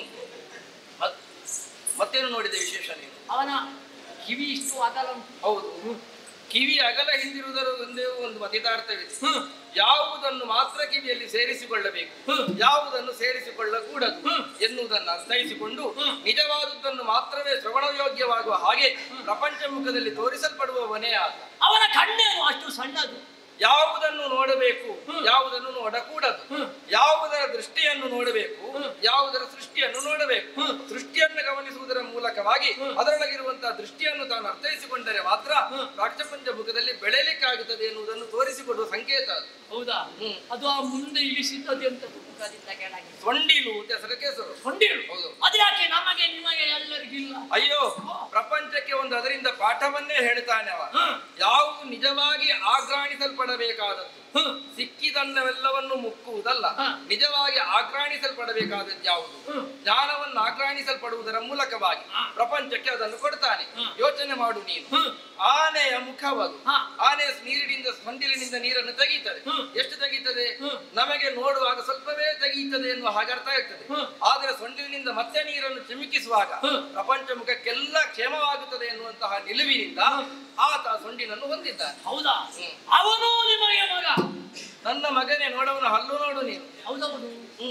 ಮತ್- ಮತ್ತೇನು ನೋಡಿದೆ ವಿಶೇಷ ನೀನು ಅವನ ಕಿವಿ ಇಷ್ಟು ಅಗಲ ಉಂಟು ಹೌದು ಕಿವಿ ಅಗಲ ಹಿಂದಿರುವುದರ ಒಂದೇ ಒಂದು ಮತಿತಾರ್ಥವಿದೆ ಹ್ಮ್. ಯಾವುದನ್ನು ಮಾತ್ರ ಕಿವಿಯಲ್ಲಿ ಸೇರಿಸಿಕೊಳ್ಳಬೇಕು ಹ್ಮ್. ಯಾವುದನ್ನು ಸೇರಿಸಿಕೊಳ್ಳಕೂಡದು ಹ್ಮ್. ಎನ್ನುವುದನ್ನು ಅರ್ಥೈಸಿಕೊಂಡು ಹ್ಮ್. ನಿಜವಾದದ್ದನ್ನು ಮಾತ್ರವೇ ಶ್ರವಣಯೋಗ್ಯವಾಗುವ ಹಾಗೆ ಪ್ರಪಂಚ ಮುಖದಲ್ಲಿ ತೋರಿಸಲ್ಪಡುವವನೇ ಆತ ಅವನ ಕಣ್ಣೇನು ಅಷ್ಟು ಸಣ್ಣದು ಯಾವುದನ್ನು ನೋಡಬೇಕು ಹ್ಮ್. ಯಾವುದನ್ನು ನೋಡಕೂಡದು ಹ್ಮ್. ಯಾವುದರ ದೃಷ್ಟಿಯನ್ನು ನೋಡಬೇಕು ಹ್ಮ್. ಯಾವುದರ ಸೃಷ್ಟಿಯನ್ನು ನೋಡಬೇಕು ಹ್ಮ್. ಸೃಷ್ಟಿಯನ್ನು ಗಮನಿಸುವುದರ ಮೂಲಕವಾಗಿ ಹ್ಮ್. ಅದರೊಳಗಿರುವಂತಹ ದೃಷ್ಟಿಯನ್ನು ತಾನು ಅರ್ಥೈಸಿಕೊಂಡರೆ ಮಾತ್ರ ಹ್ಮ್. ರಾಕ್ಷಪಂಚ ಮುಖದಲ್ಲಿ ಬೆಳೆಯಲಿಕ್ಕಾಗುತ್ತದೆ ಎನ್ನುವುದನ್ನು ತೋರಿಸಿಕೊಡುವ ಸಂಕೇತ ಅದು ಹೌದಾ ಹ್ಮ್. ಅದು ಆ ಮುಂದೆ ಇಳಿಸಿದ್ದದು ಅಂತ ಮುಖದಿಂದ ಕೆಳಗೆ ಸೊಂಡಿಲು ಅಂತ ಹೆಸರಕ್ಕೆ ಹೆಸರು ಕೊಂಡಿರು ಹೌದು. ಅದು ಯಾಕೆ ನಮಗೆ ನಿಮಗೆ ಎಲ್ಲರಿಗಿಲ್ಲ ಅಯ್ಯೋ ಪ್ರಪಂಚಕ್ಕೆ ಒಂದು ಅದರಿಂದ ಪಾಠವನ್ನೇ ಹೇಳ್ತಾನೆ ಅವ ಹ್ಮ್. ಯಾವುದು ನಿಜವಾಗಿ ಆಗ್ರಾಣಿಸಲ್ಪಡಬೇಕಾದದ್ದು ಹ್ಮ್. ಸಿಕ್ಕಿದನ್ನೆಲ್ಲವನ್ನು ಮುಕ್ಕುವುದಲ್ಲ ಹ. ನಿಜವಾಗಿ ಆಗ್ರಾಣಿಸಲ್ಪಡಬೇಕಾದದ್ದು ಯಾವುದು ಹ್ಮ್. ಜ್ಞಾನವನ್ನು ಆಗ್ರಾಣಿಸಲ್ಪಡುವುದರ ಮೂಲಕವಾಗಿ ಹ. ಪ್ರಪಂಚಕ್ಕೆ ಅದನ್ನು ಕೊಡ್ತಾನೆ ಹ. ಯೋಚನೆ ಮಾಡು ನೀನು ಹ್ಮ್. ಆನೆಯ ಮುಖವದು ಹ. ಆನೆ ನೀರಿನಿಂದ ಸೊಂಡಿಲಿನಿಂದ ನೀರನ್ನು ತೆಗೀತದೆ ಹ್ಮ್. ಎಷ್ಟು ತೆಗೀತದೆ ಹ್ಮ್. ನಮಗೆ ನೋಡುವಾಗ ಸ್ವಲ್ಪವೇ ತೆಗೀತದೆ ಎನ್ನುವ ಹಾಗೆ ಅರ್ಥ ಆಗ್ತದೆ ಹ್ಮ್. ಆದರೆ ಸೊಂಡಿಲಿನಿಂದ ಮತ್ತೆ ನೀರನ್ನು ಚಿಮುಕಿಸುವಾಗ ಹ್ಮ್. ಪ್ರಪಂಚ ಮುಖಕ್ಕೆಲ್ಲ ಕ್ಷೇಮವಾಗುತ್ತದೆ ಎನ್ನುವಂತಹ ನಿಲುವಿನಿಂದ ಆತ ಸೊಂಡಿನನ್ನು ಹೊಂದಿದ್ದಾನೆ ಹೌದಾ ಹ್ಮ್. ಅವನು ನಿಮಗೆ ಮಗ ನನ್ನ ಮಗನೇ ನೋಡವನ ಹಲ್ಲು ನೋಡು ನೀನು ಹೌದೌದು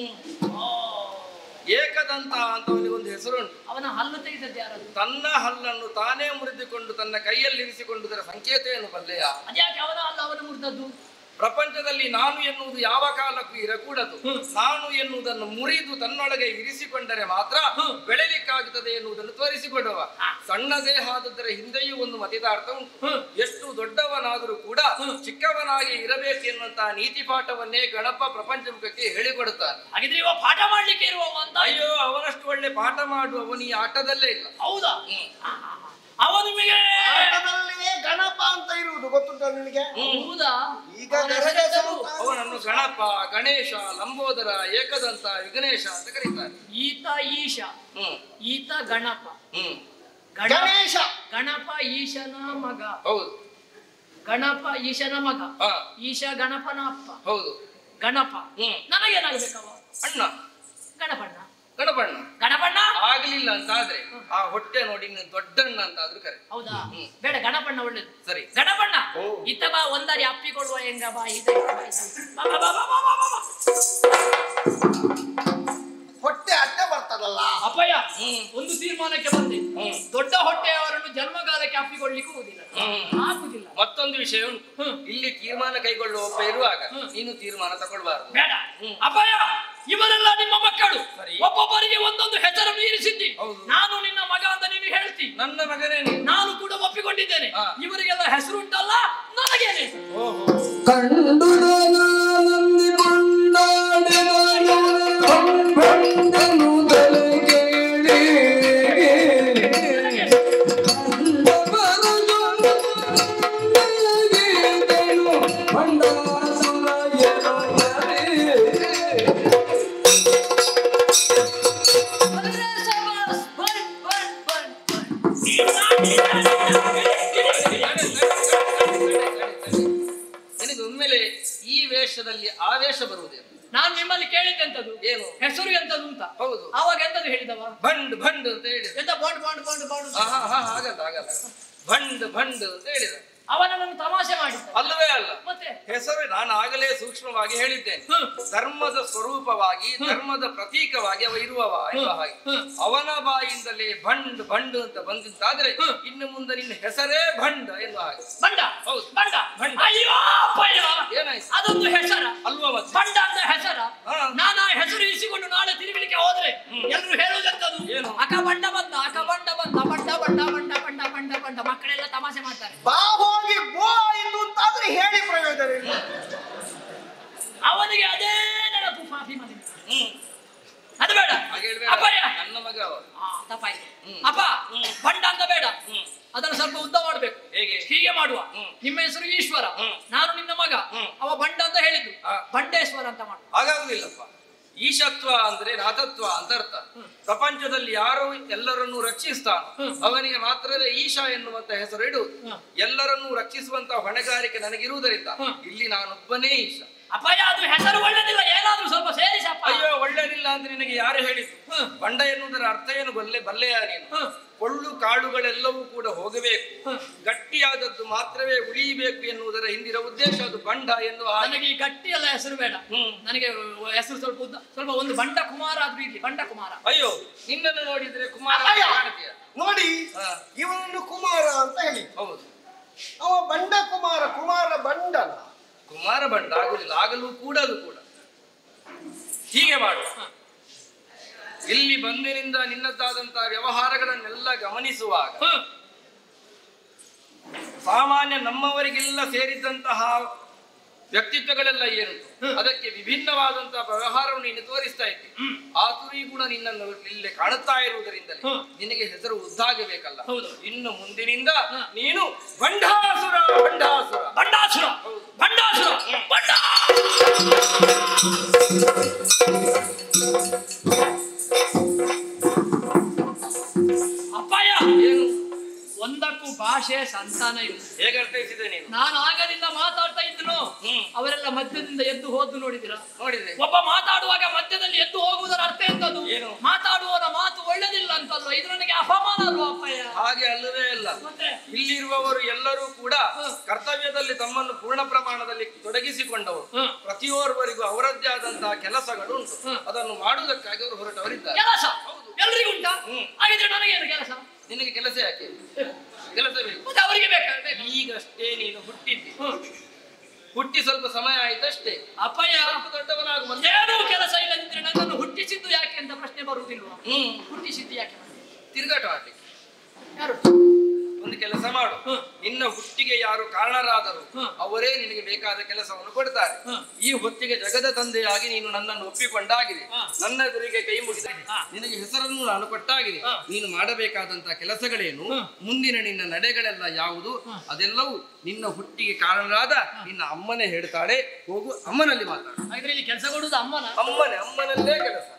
ಆ, ಏಕದಂತ ಅಂತ ಅವನಿಗೊಂದು ಹೆಸರುಂಟು ಅವನ ಹಲ್ಲು ತೆಗೆದದ್ದು ಯಾರದು ತನ್ನ ಹಲ್ಲನ್ನು ತಾನೇ ಮುರಿದುಕೊಂಡು ತನ್ನ ಕೈಯಲ್ಲಿರಿಸಿಕೊಂಡುದರ ಸಂಕೇತ ಏನು ಬಲ್ಲೆಯ ಅದ್ಯಾಕೆ ಅವನ ಹಲ್ಲು ಅವನು ಮುರಿದದ್ದು ಪ್ರಪಂಚದಲ್ಲಿ ನಾನು ಎನ್ನುವುದು ಯಾವ ಕಾಲಕ್ಕೂ ಇರಕೂಡದು ಹ್ಮ್. ನಾನು ಎನ್ನುವುದನ್ನು ಮುರಿದು ತನ್ನೊಳಗೆ ಇರಿಸಿಕೊಂಡರೆ ಮಾತ್ರ ಹ್ಮ್. ಬೆಳೆಲಿಕ್ಕಾಗುತ್ತದೆ ಎನ್ನುವುದನ್ನು ತೋರಿಸಿಕೊಡುವ ಸಣ್ಣ ದೇಹ ಆದದ್ದರ ಹಿಂದೆಯೂ ಒಂದು ಮತಿದಾರ್ಥ ಉಂಟು ಹ್ಮ್. ಎಷ್ಟು ದೊಡ್ಡವನಾದರೂ ಕೂಡ ಹ್ಮ್. ಚಿಕ್ಕವನಾಗಿ ಇರಬೇಕು ಎನ್ನುವಂತಹ ನೀತಿ ಪಾಠವನ್ನೇ ಗಣಪ ಪ್ರಪಂಚ ಮುಖಕ್ಕೆ ಹೇಳಿಕೊಡುತ್ತಾನೆ ಹಾಗಿದ್ರೆ ಇವ ಪಾಠ ಮಾಡ್ಲಿಕ್ಕೆ ಇರುವವ ಅಂತ ಅಯ್ಯೋ ಅವನಷ್ಟು ಒಳ್ಳೆ ಪಾಠ ಮಾಡುವವನು ಈ ಆಟದಲ್ಲೇ ಇಲ್ಲ ಹೌದಾ ಹ್ಮ್. ಆ, ಆ, ಆ. ಅವನು ನಿಮಗೆ ಆಟದಲ್ಲಿಯೇ ಗಣಪ ಅಂತ ಇರುವುದು ಗೊತ್ತುಂಟ ನಿನಗೆ ಹೌದಾ ಈಗ ಅವನ ಗಣೇಶ ಹೆಸರು ಅಂತ ಅವನನ್ನು ಗಣಪ ಗಣೇಶ ಲಂಬೋದರ ಏಕದಂತ ವಿಘ್ನೇಶ ಅಂತ ಕರೀತಾರೆ ಈತ ಈಶ ಹ್ಮ್ ಈತ ಗಣಪ ಹ್ಮ್ ಗಣ ಗಣೇಶ ಗಣಪ ಈಶನ ಮಗ ಹೌದು ಗಣಪ ಈಶನ ಮಗ ಹಾ ಈಶ ಗಣಪನ ಅಪ್ಪ ಹೌದು ಗಣಪ ಹ್ಮ್ ನನಗೇನಾಗ್ಬೇಕವ ಅಣ್ಣ ಗಣಪಣ್ಣ ಗಣಪಣ್ಣ ಗಣಪಣ್ಣ ಆಗ್ಲಿಲ್ಲ ಅಂತ ಆದ್ರೆ ಆ ಹೊಟ್ಟೆ ನೋಡಿ ಇನ್ನು ದೊಡ್ಡಣ್ಣ ಅಂತ ಆದ್ರೂ ಕರೆ ಹೌದಾ ಹ್ಮ್. ಬೇಡ ಗಣಪಣ್ಣ ಒಳ್ಳೇದು ಸರಿ ಗಣಪಣ್ಣ ಓ. ಇತ್ತ ಬಾ ಒಂದಾರಿ ಅಪ್ಪಿಕೊಡುವ ಹೆಂಗ ಬಾ ಇದ ಬಾ, ಇದ. ಬಾ, ಬಾ, ಬಾ, ಬಾ, ಬಾ, ಬಾ, ಬಾ. ಹೊಟ್ಟೆ ಅಡ್ಡ ಬರ್ತದಲ್ಲ ಅಪ್ಪಯ್ಯ ಹ್ಮ್. ಒಂದು ತೀರ್ಮಾನಕ್ಕೆ ಬಂದೆ ಹ್ಮ್. ದೊಡ್ಡ ಹೊಟ್ಟೆಯವರನ್ನು ಜನ್ಮಗಾಲಕ್ಕೆ ಅಪ್ಪಿಕೊಳ್ಳಿಕ್ಕೂ ಹೋಗುದಿಲ್ಲ ಹ್ಮ್. ಆಗುದಿಲ್ಲ ಮತ್ತೊಂದು ವಿಷಯ ಉಂಟು ಹ್ಮ್. ಇಲ್ಲಿ ತೀರ್ಮಾನ ಕೈಗೊಳ್ಳುವ ಒಬ್ಬ ಇರುವಾಗ ಹ್ಮ್. ನೀನು ತೀರ್ಮಾನ ತಗೊಳ್ಬಾರದು ಬೇಡ ಹ್ಮ್. ಅಪ್ಪಯ್ಯ ಇವರೆಲ್ಲ ನಿಮ್ಮ ಮಕ್ಕಳು ಸರಿ. ಒಬ್ಬೊಬ್ಬರಿಗೆ ಒಂದೊಂದು ಹೆಸರನ್ನು ಇರಿಸಿದ್ದಿ ಹೌದು. ನಾನು ನಿನ್ನ ಮಗ ಅಂತ ನೀನು ಹೇಳ್ತಿ ನನ್ನ ಮಗನೇ ನೀನು ನಾನು ಕೂಡ ಒಪ್ಪಿಕೊಂಡಿದ್ದೇನೆ ಹಾ. ಇವರಿಗೆಲ್ಲ ಹೆಸರು ಉಂಟಲ್ಲ ನನಗೇನೆ ಕಂಡುದನ ನಂದಿಕೊಂಡಾಡಿದನು ಕಂಡನು ತಲೆ ಕೇಳಿ ಕಂಡವರು ನನಗೆ ಪ್ರವೇಶದಲ್ಲಿ ಆವೇಶ ಬರುವುದೇ ನಾನು ನಿಮ್ಮಲ್ಲಿ ಕೇಳಿದ್ದೆಂತದ್ದು ಏನು? ಹೆಸರು ಎಂತದ್ದು ಅಂತ ಹೌದು ಆವಾಗ ಎಂತದ್ದು ಹೇಳಿದವ ಭಂಡ್ ಭಂಡ್ ಅಂತ ಹೇಳಿದ ಎಂತ ಬಾಂಡ್ ಬಾಂಡ್ ಬಾಂಡ್ ಬಾಂಡ್ ಹಾ ಹಾ ಹಾ ಹಾಗಲ್ಲ ಹಾಗಲ್ಲ ಭಂಡ್ ಭಂಡ್ ಅಂತ ಹೇಳಿದ ಅವನನ್ನು ತಮಾಷೆ ಮಾಡಿದ್ದ ಅಲ್ಲವೇ ಅಲ್ಲ ಮತ್ತೆ ಹೆಸರು ನಾನು ಆಗಲೇ ಸೂಕ್ಷ್ಮವಾಗಿ ಹೇಳಿದ್ದೇನೆ ಹ್ಮ್. ಧರ್ಮದ ಸ್ವರೂಪವಾಗಿ ಧರ್ಮದ ಪ್ರತೀಕವಾಗಿ ಅವ ಇರುವವ ಎನ್ನುವ ಹಾಗೆ ಹ್ಮ್. ಅವನ ಬಾಯಿಂದಲೇ ಭಂಡ್ ಭಂಡ್ ಅಂತ ಬಂದಿದ್ದಾದ್ರೆ ಹ್ಮ್. ಇನ್ನು ಮುಂದೆ ನಿನ್ನ ಹೆಸರೇ ಭಂಡ್ ಎನ್ನುವ ಹಾಗೆ ಬಂಡ ಹೌದು. ಬಂಡ ಬಂಡ. ಅಯ್ಯೋ ಅಪ್ಪಯ್ಯ ಏನಾಯ್ತು ಅದೊಂದು ಹೆಸರ ಅಲ್ವಾ ಮತ್ತೆ ಬಂಡ ಅಂತ ಹೆಸರ ಹಾ. ನಾನು ಆ ಹೆಸರು ಇರಿಸಿಕೊಂಡು ನಾಳೆ ತಿರುಗಲಿಕ್ಕೆ ಹೋದ್ರೆ ಎಲ್ಲರೂ ಹೇಳುವುದಂತದ್ದು ಏನು? ಅಕ ಬಂಡ ಬಂದ ಅಕ ಬಂಡ ಬಂದ ಬಂಡ ಬಂಡ ಬಂಡ ಬಂಡ ಬಂಡ ಬಂಡ ಮಕ್ಕಳೆಲ್ಲ ತಮಾಷೆ ಮಾಡ್ತಾರೆ ಬಾ ಹೋಗಿ ಬೋ ಆಯ್ತು ಅಂತಾದ್ರೆ ಹೇಳಿ ಪ್ರಯೋಜನ ಇಲ್ಲ ಅವನಿಗೆ ಅದೇ ನೆನಪು ಫಾಫಿ ಮನೆ ಹ್ಮ್ ಅದು ಬೇಡ ಹಾಗೆ ಹೇಳ್ಬೇಡ. ಅಪ್ಪಯ್ಯ ನನ್ನ ಮಗ ಅವ ಆ, ತಪ್ಪಾಯ್ತು ಹ್ಮ್. ಅಪ್ಪ ಹ್ಮ್. ಬಂಡ ಅಂತ ಬೇಡ ಹ್ಮ್. ಅದನ್ನು ಸ್ವಲ್ಪ ಉದ್ದ ಮಾಡಬೇಕು ಹೇಗೆ ಹೀಗೆ ಮಾಡುವ ಹ್ಮ್. ನಿಮ್ಮ ಹೆಸರು ಈಶ್ವರ ಹ್ಮ್. ನಾನು ನಿನ್ನ ಮಗ ಹ್ಮ್. ಅವ ಬಂಡ ಅಂತ ಹೇಳಿದ್ದು ಆ. ಬಂಡೇಶ್ವರ ಅಂತ ಮಾಡು ಹಾಗಾಗುದಿಲ್ಲಪ್ಪ ಈಶತ್ವ ಅಂದ್ರೆ ನಾಥತ್ವ ಅಂತ ಅರ್ಥ ಪ್ರಪಂಚದಲ್ಲಿ ಯಾರು ಎಲ್ಲರನ್ನೂ ರಕ್ಷಿಸ್ತಾನೋ ಹ್ಮ್. ಅವನಿಗೆ ಮಾತ್ರವೇ ಈಶಾ ಎನ್ನುವಂತ ಹೆಸರು ಇಡುವುದು ಹ್ಮ್. ಎಲ್ಲರನ್ನೂ ರಕ್ಷಿಸುವಂತ ಹೊಣೆಗಾರಿಕೆ ನನಗಿರುವುದರಿಂದ ಹ್ಮ್. ಇಲ್ಲಿ ನಾನೊಬ್ಬನೇ ಈಶಾ ಅಪ್ಪಯ್ಯ ಅದು ಹೆಸರು ಒಳ್ಳೇದಿಲ್ಲ ಏನಾದ್ರೂ ಸ್ವಲ್ಪ ಸೇರಿಸಪ್ಪ ಅಯ್ಯೋ ಒಳ್ಳೇದಿಲ್ಲ ಅಂದ್ರೆ ನಿನಗೆ ಯಾರು ಹೇಳಿದ್ರು ಹ್ಮ್. ಬಂಡ ಎನ್ನುವುದರ ಅರ್ಥ ಏನು ಬಲ್ಲೆ ಬಲ್ಲೆಯ ನೀನು ಹ್ಮ್. ಕೊಳ್ಳು ಕಾಳುಗಳೆಲ್ಲವೂ ಕೂಡ ಹೋಗಬೇಕು ಹ್ಮ್. ಗಟ್ಟಿಯಾದದ್ದು ಮಾತ್ರವೇ ಉಳಿಯಬೇಕು ಎನ್ನುವುದರ ಹಿಂದಿನ ಉದ್ದೇಶ ಅದು ಬಂಡ ಎನ್ನುವ ಹಾಗೆ. ನನಗೆ ಈ ಗಟ್ಟಿ ಎಲ್ಲ ಹೆಸರು ಬೇಡ ಹ್ಮ್. ನನಗೆ ಹೆಸರು ಸ್ವಲ್ಪ ಉದ್ದ ಸ್ವಲ್ಪ ಒಂದು ಬಂಡ ಕುಮಾರ ಆದ್ರೂ ಇರ್ಲಿ ಬಂಡ ಕುಮಾರ ಅಯ್ಯೋ ನಿನ್ನನ್ನು ನೋಡಿದ್ರೆ ಕುಮಾರ ಅಯ್ಯ. ಕಾಣ್ತೀಯ ನೋಡಿ ಹಾ. ಇವನನ್ನು ಕುಮಾರ ಅಂತ ಹೇಳಿ ಹೌದು ಅವ ಬಂಡ ಕುಮಾರ ಕುಮಾರ ಬಂಡನ ಕುಮಾರ ಬಂಡ ಆಗುದಿಲ್ಲ ಆಗಲೂ ಕೂಡ ಅದು ಕೂಡ ಹೀಗೆ ಮಾಡುವ ಇಲ್ಲಿ ಬಂದಿನಿಂದ ನಿನ್ನದ್ದಾದಂತಹ ವ್ಯವಹಾರಗಳನ್ನೆಲ್ಲ ಗಮನಿಸುವಾಗ ಹ್ಮ್. ಸಾಮಾನ್ಯ ನಮ್ಮವರಿಗೆಲ್ಲ ಸೇರಿದಂತಹ ವ್ಯಕ್ತಿತ್ವಗಳೆಲ್ಲ ಏನುಂಟು ಅದಕ್ಕೆ ವಿಭಿನ್ನವಾದಂತಹ ವ್ಯವಹಾರವನ್ನು ನೀನು ತೋರಿಸ್ತಾ ಇದ್ದೆ ಆ ತುರಿ ಕೂಡ ನಿನ್ನನ್ನು ಇಲ್ಲಿ ಕಾಣುತ್ತಾ ಇರುವುದರಿಂದಲೇ ಹ್ಮ್. ನಿನಗೆ ಹೆಸರು ಉದ್ದಾಗಬೇಕಲ್ಲ ಹೌದು. ಇನ್ನು ಮುಂದಿನಿಂದ ಹ. ನೀನು ಬಂಡಾಸುರ ಬಂಡಾಸುರ ಬಂಡಾಸುರ ಬಂಡಾಸುರ ಬಂಡ ಅಪ್ಪಯ್ಯ ಏನು ಒಂದಕ್ಕೂ ಭಾಷೆ ಸಂತಾನ ಇಲ್ಲ ಹೇಗೆ ಅರ್ಥೈಸಿದೆ ನೀನು ನಾನು ಆಗದಿಂದ ಮಾತಾಡ್ತಾ ಇದ್ದನು ಹ್ಮ್. ಅವರೆಲ್ಲ ಮಧ್ಯದಿಂದ ಎದ್ದು ಹೋದ್ದು ನೋಡಿದಿರಾ ನೋಡಿದ್ರೆ ಒಬ್ಬ ಮಾತಾಡುವಾಗ ಮಧ್ಯದಲ್ಲಿ ಎದ್ದು ಹೋಗುವುದರ ಅರ್ಥ ಎಂತದ್ದು ಏನು? ಮಾತಾಡುವವರ ಮಾತು ಒಳ್ಳೆದಿಲ್ಲ ಅಂತಲ್ವ ಇದು ನನಗೆ ಅಪಮಾನ ಅಲ್ವಾ ಅಪ್ಪಯ್ಯ ಹಾಗೆ ಅಲ್ಲವೇ ಅಲ್ಲ ಮತ್ತೆ ಇಲ್ಲಿರುವವರು ಎಲ್ಲರೂ ಕೂಡ ಹ. ಕರ್ತವ್ಯದಲ್ಲಿ ತಮ್ಮನ್ನು ಪೂರ್ಣ ಪ್ರಮಾಣದಲ್ಲಿ ತೊಡಗಿಸಿಕೊಂಡವರು ಹ. ಪ್ರತಿಯೋರ್ವರಿಗೂ ಅವರದ್ದೇ ಆದಂತಹ ಕೆಲಸಗಳು ಉಂಟು ಹ. ಅದನ್ನು ಮಾಡುವುದಕ್ಕಾಗಿ ಅವರು ಹೊರಟವರಿದ್ದಾರೆ ಕೆಲಸ ಎಲ್ರಿಗೂ ಉಂಟಾ ಹ್ಮ್. ಹಾಗಿದ್ರೆ ನನಗೇನು ಕೆಲಸ ನಿನಗೆ ಕೆಲಸ ಯಾಕೆ ಕೆಲಸ ಬೇಕು ಮತ್ತೆ ಅವರಿಗೆ ಬೇಕಾ ಬೇಕಾ? ಈಗಷ್ಟೇ ನೀನು ಹುಟ್ಟಿದ್ದಿ ಹ್ಮ್. ಹುಟ್ಟಿ ಸ್ವಲ್ಪ ಸಮಯ ಆಯ್ತಷ್ಟೇ ಅಪ್ಪಯ್ಯ ಸ್ವಲ್ಪ ದೊಡ್ಡವನಾಗು ಮತ್ತೆ ಏನೂ ಕೆಲಸ ಇಲ್ಲದಿದ್ರೆ ನನ್ನನ್ನು ಹುಟ್ಟಿಸಿದ್ದು ಯಾಕೆ ಅಂತ ಪ್ರಶ್ನೆ ಬರುವುದಿಲ್ವಾ ಹ್ಮ್ ಹುಟ್ಟಿಸಿದ್ದು ಯಾಕೆ ಅಂತ? ತಿರುಗಾಟ ಆಡ್ಲಿಕ್ಕೆ ಯಾರು ಒಂದು ಕೆಲಸ ಮಾಡು ಹ. ನಿನ್ನ ಹುಟ್ಟಿಗೆ ಯಾರು ಕಾರಣರಾದರು ಹ. ಅವರೇ ನಿನಗೆ ಬೇಕಾದ ಕೆಲಸವನ್ನು ಕೊಡ್ತಾರೆ ಹ. ಈ ಹೊತ್ತಿಗೆ ಜಗದ ತಂದೆಯಾಗಿ ನೀನು ನನ್ನನ್ನು ಒಪ್ಪಿಕೊಂಡಾಗಿದೆ ಹ. ನನ್ನ ಎದುರಿಗೆ ಕೈ ಮುಗಿದ ಹ. ನಿನಗೆ ಹೆಸರನ್ನು ನಾನು ಕೊಟ್ಟಾಗಿದೆ ಹ. ನೀನು ಮಾಡಬೇಕಾದಂತಹ ಕೆಲಸಗಳೇನು ಹ. ಮುಂದಿನ ನಿನ್ನ ನಡೆಗಳೆಲ್ಲ ಯಾವುದು ಹ. ಅದೆಲ್ಲವೂ ನಿನ್ನ ಹುಟ್ಟಿಗೆ ಕಾರಣರಾದ ನಿನ್ನ ಅಮ್ಮನೇ ಹೇಳ್ತಾಳೆ ಹೋಗು ಅಮ್ಮನಲ್ಲಿ ಮಾತಾಡು ಹಾಗಿದ್ರೆ ಇಲ್ಲಿ ಕೆಲಸ ಕೊಡುವುದು ಅಮ್ಮನ ಅಮ್ಮನೇ ಅಮ್ಮನಲ್ಲೇ ಕೆಲಸ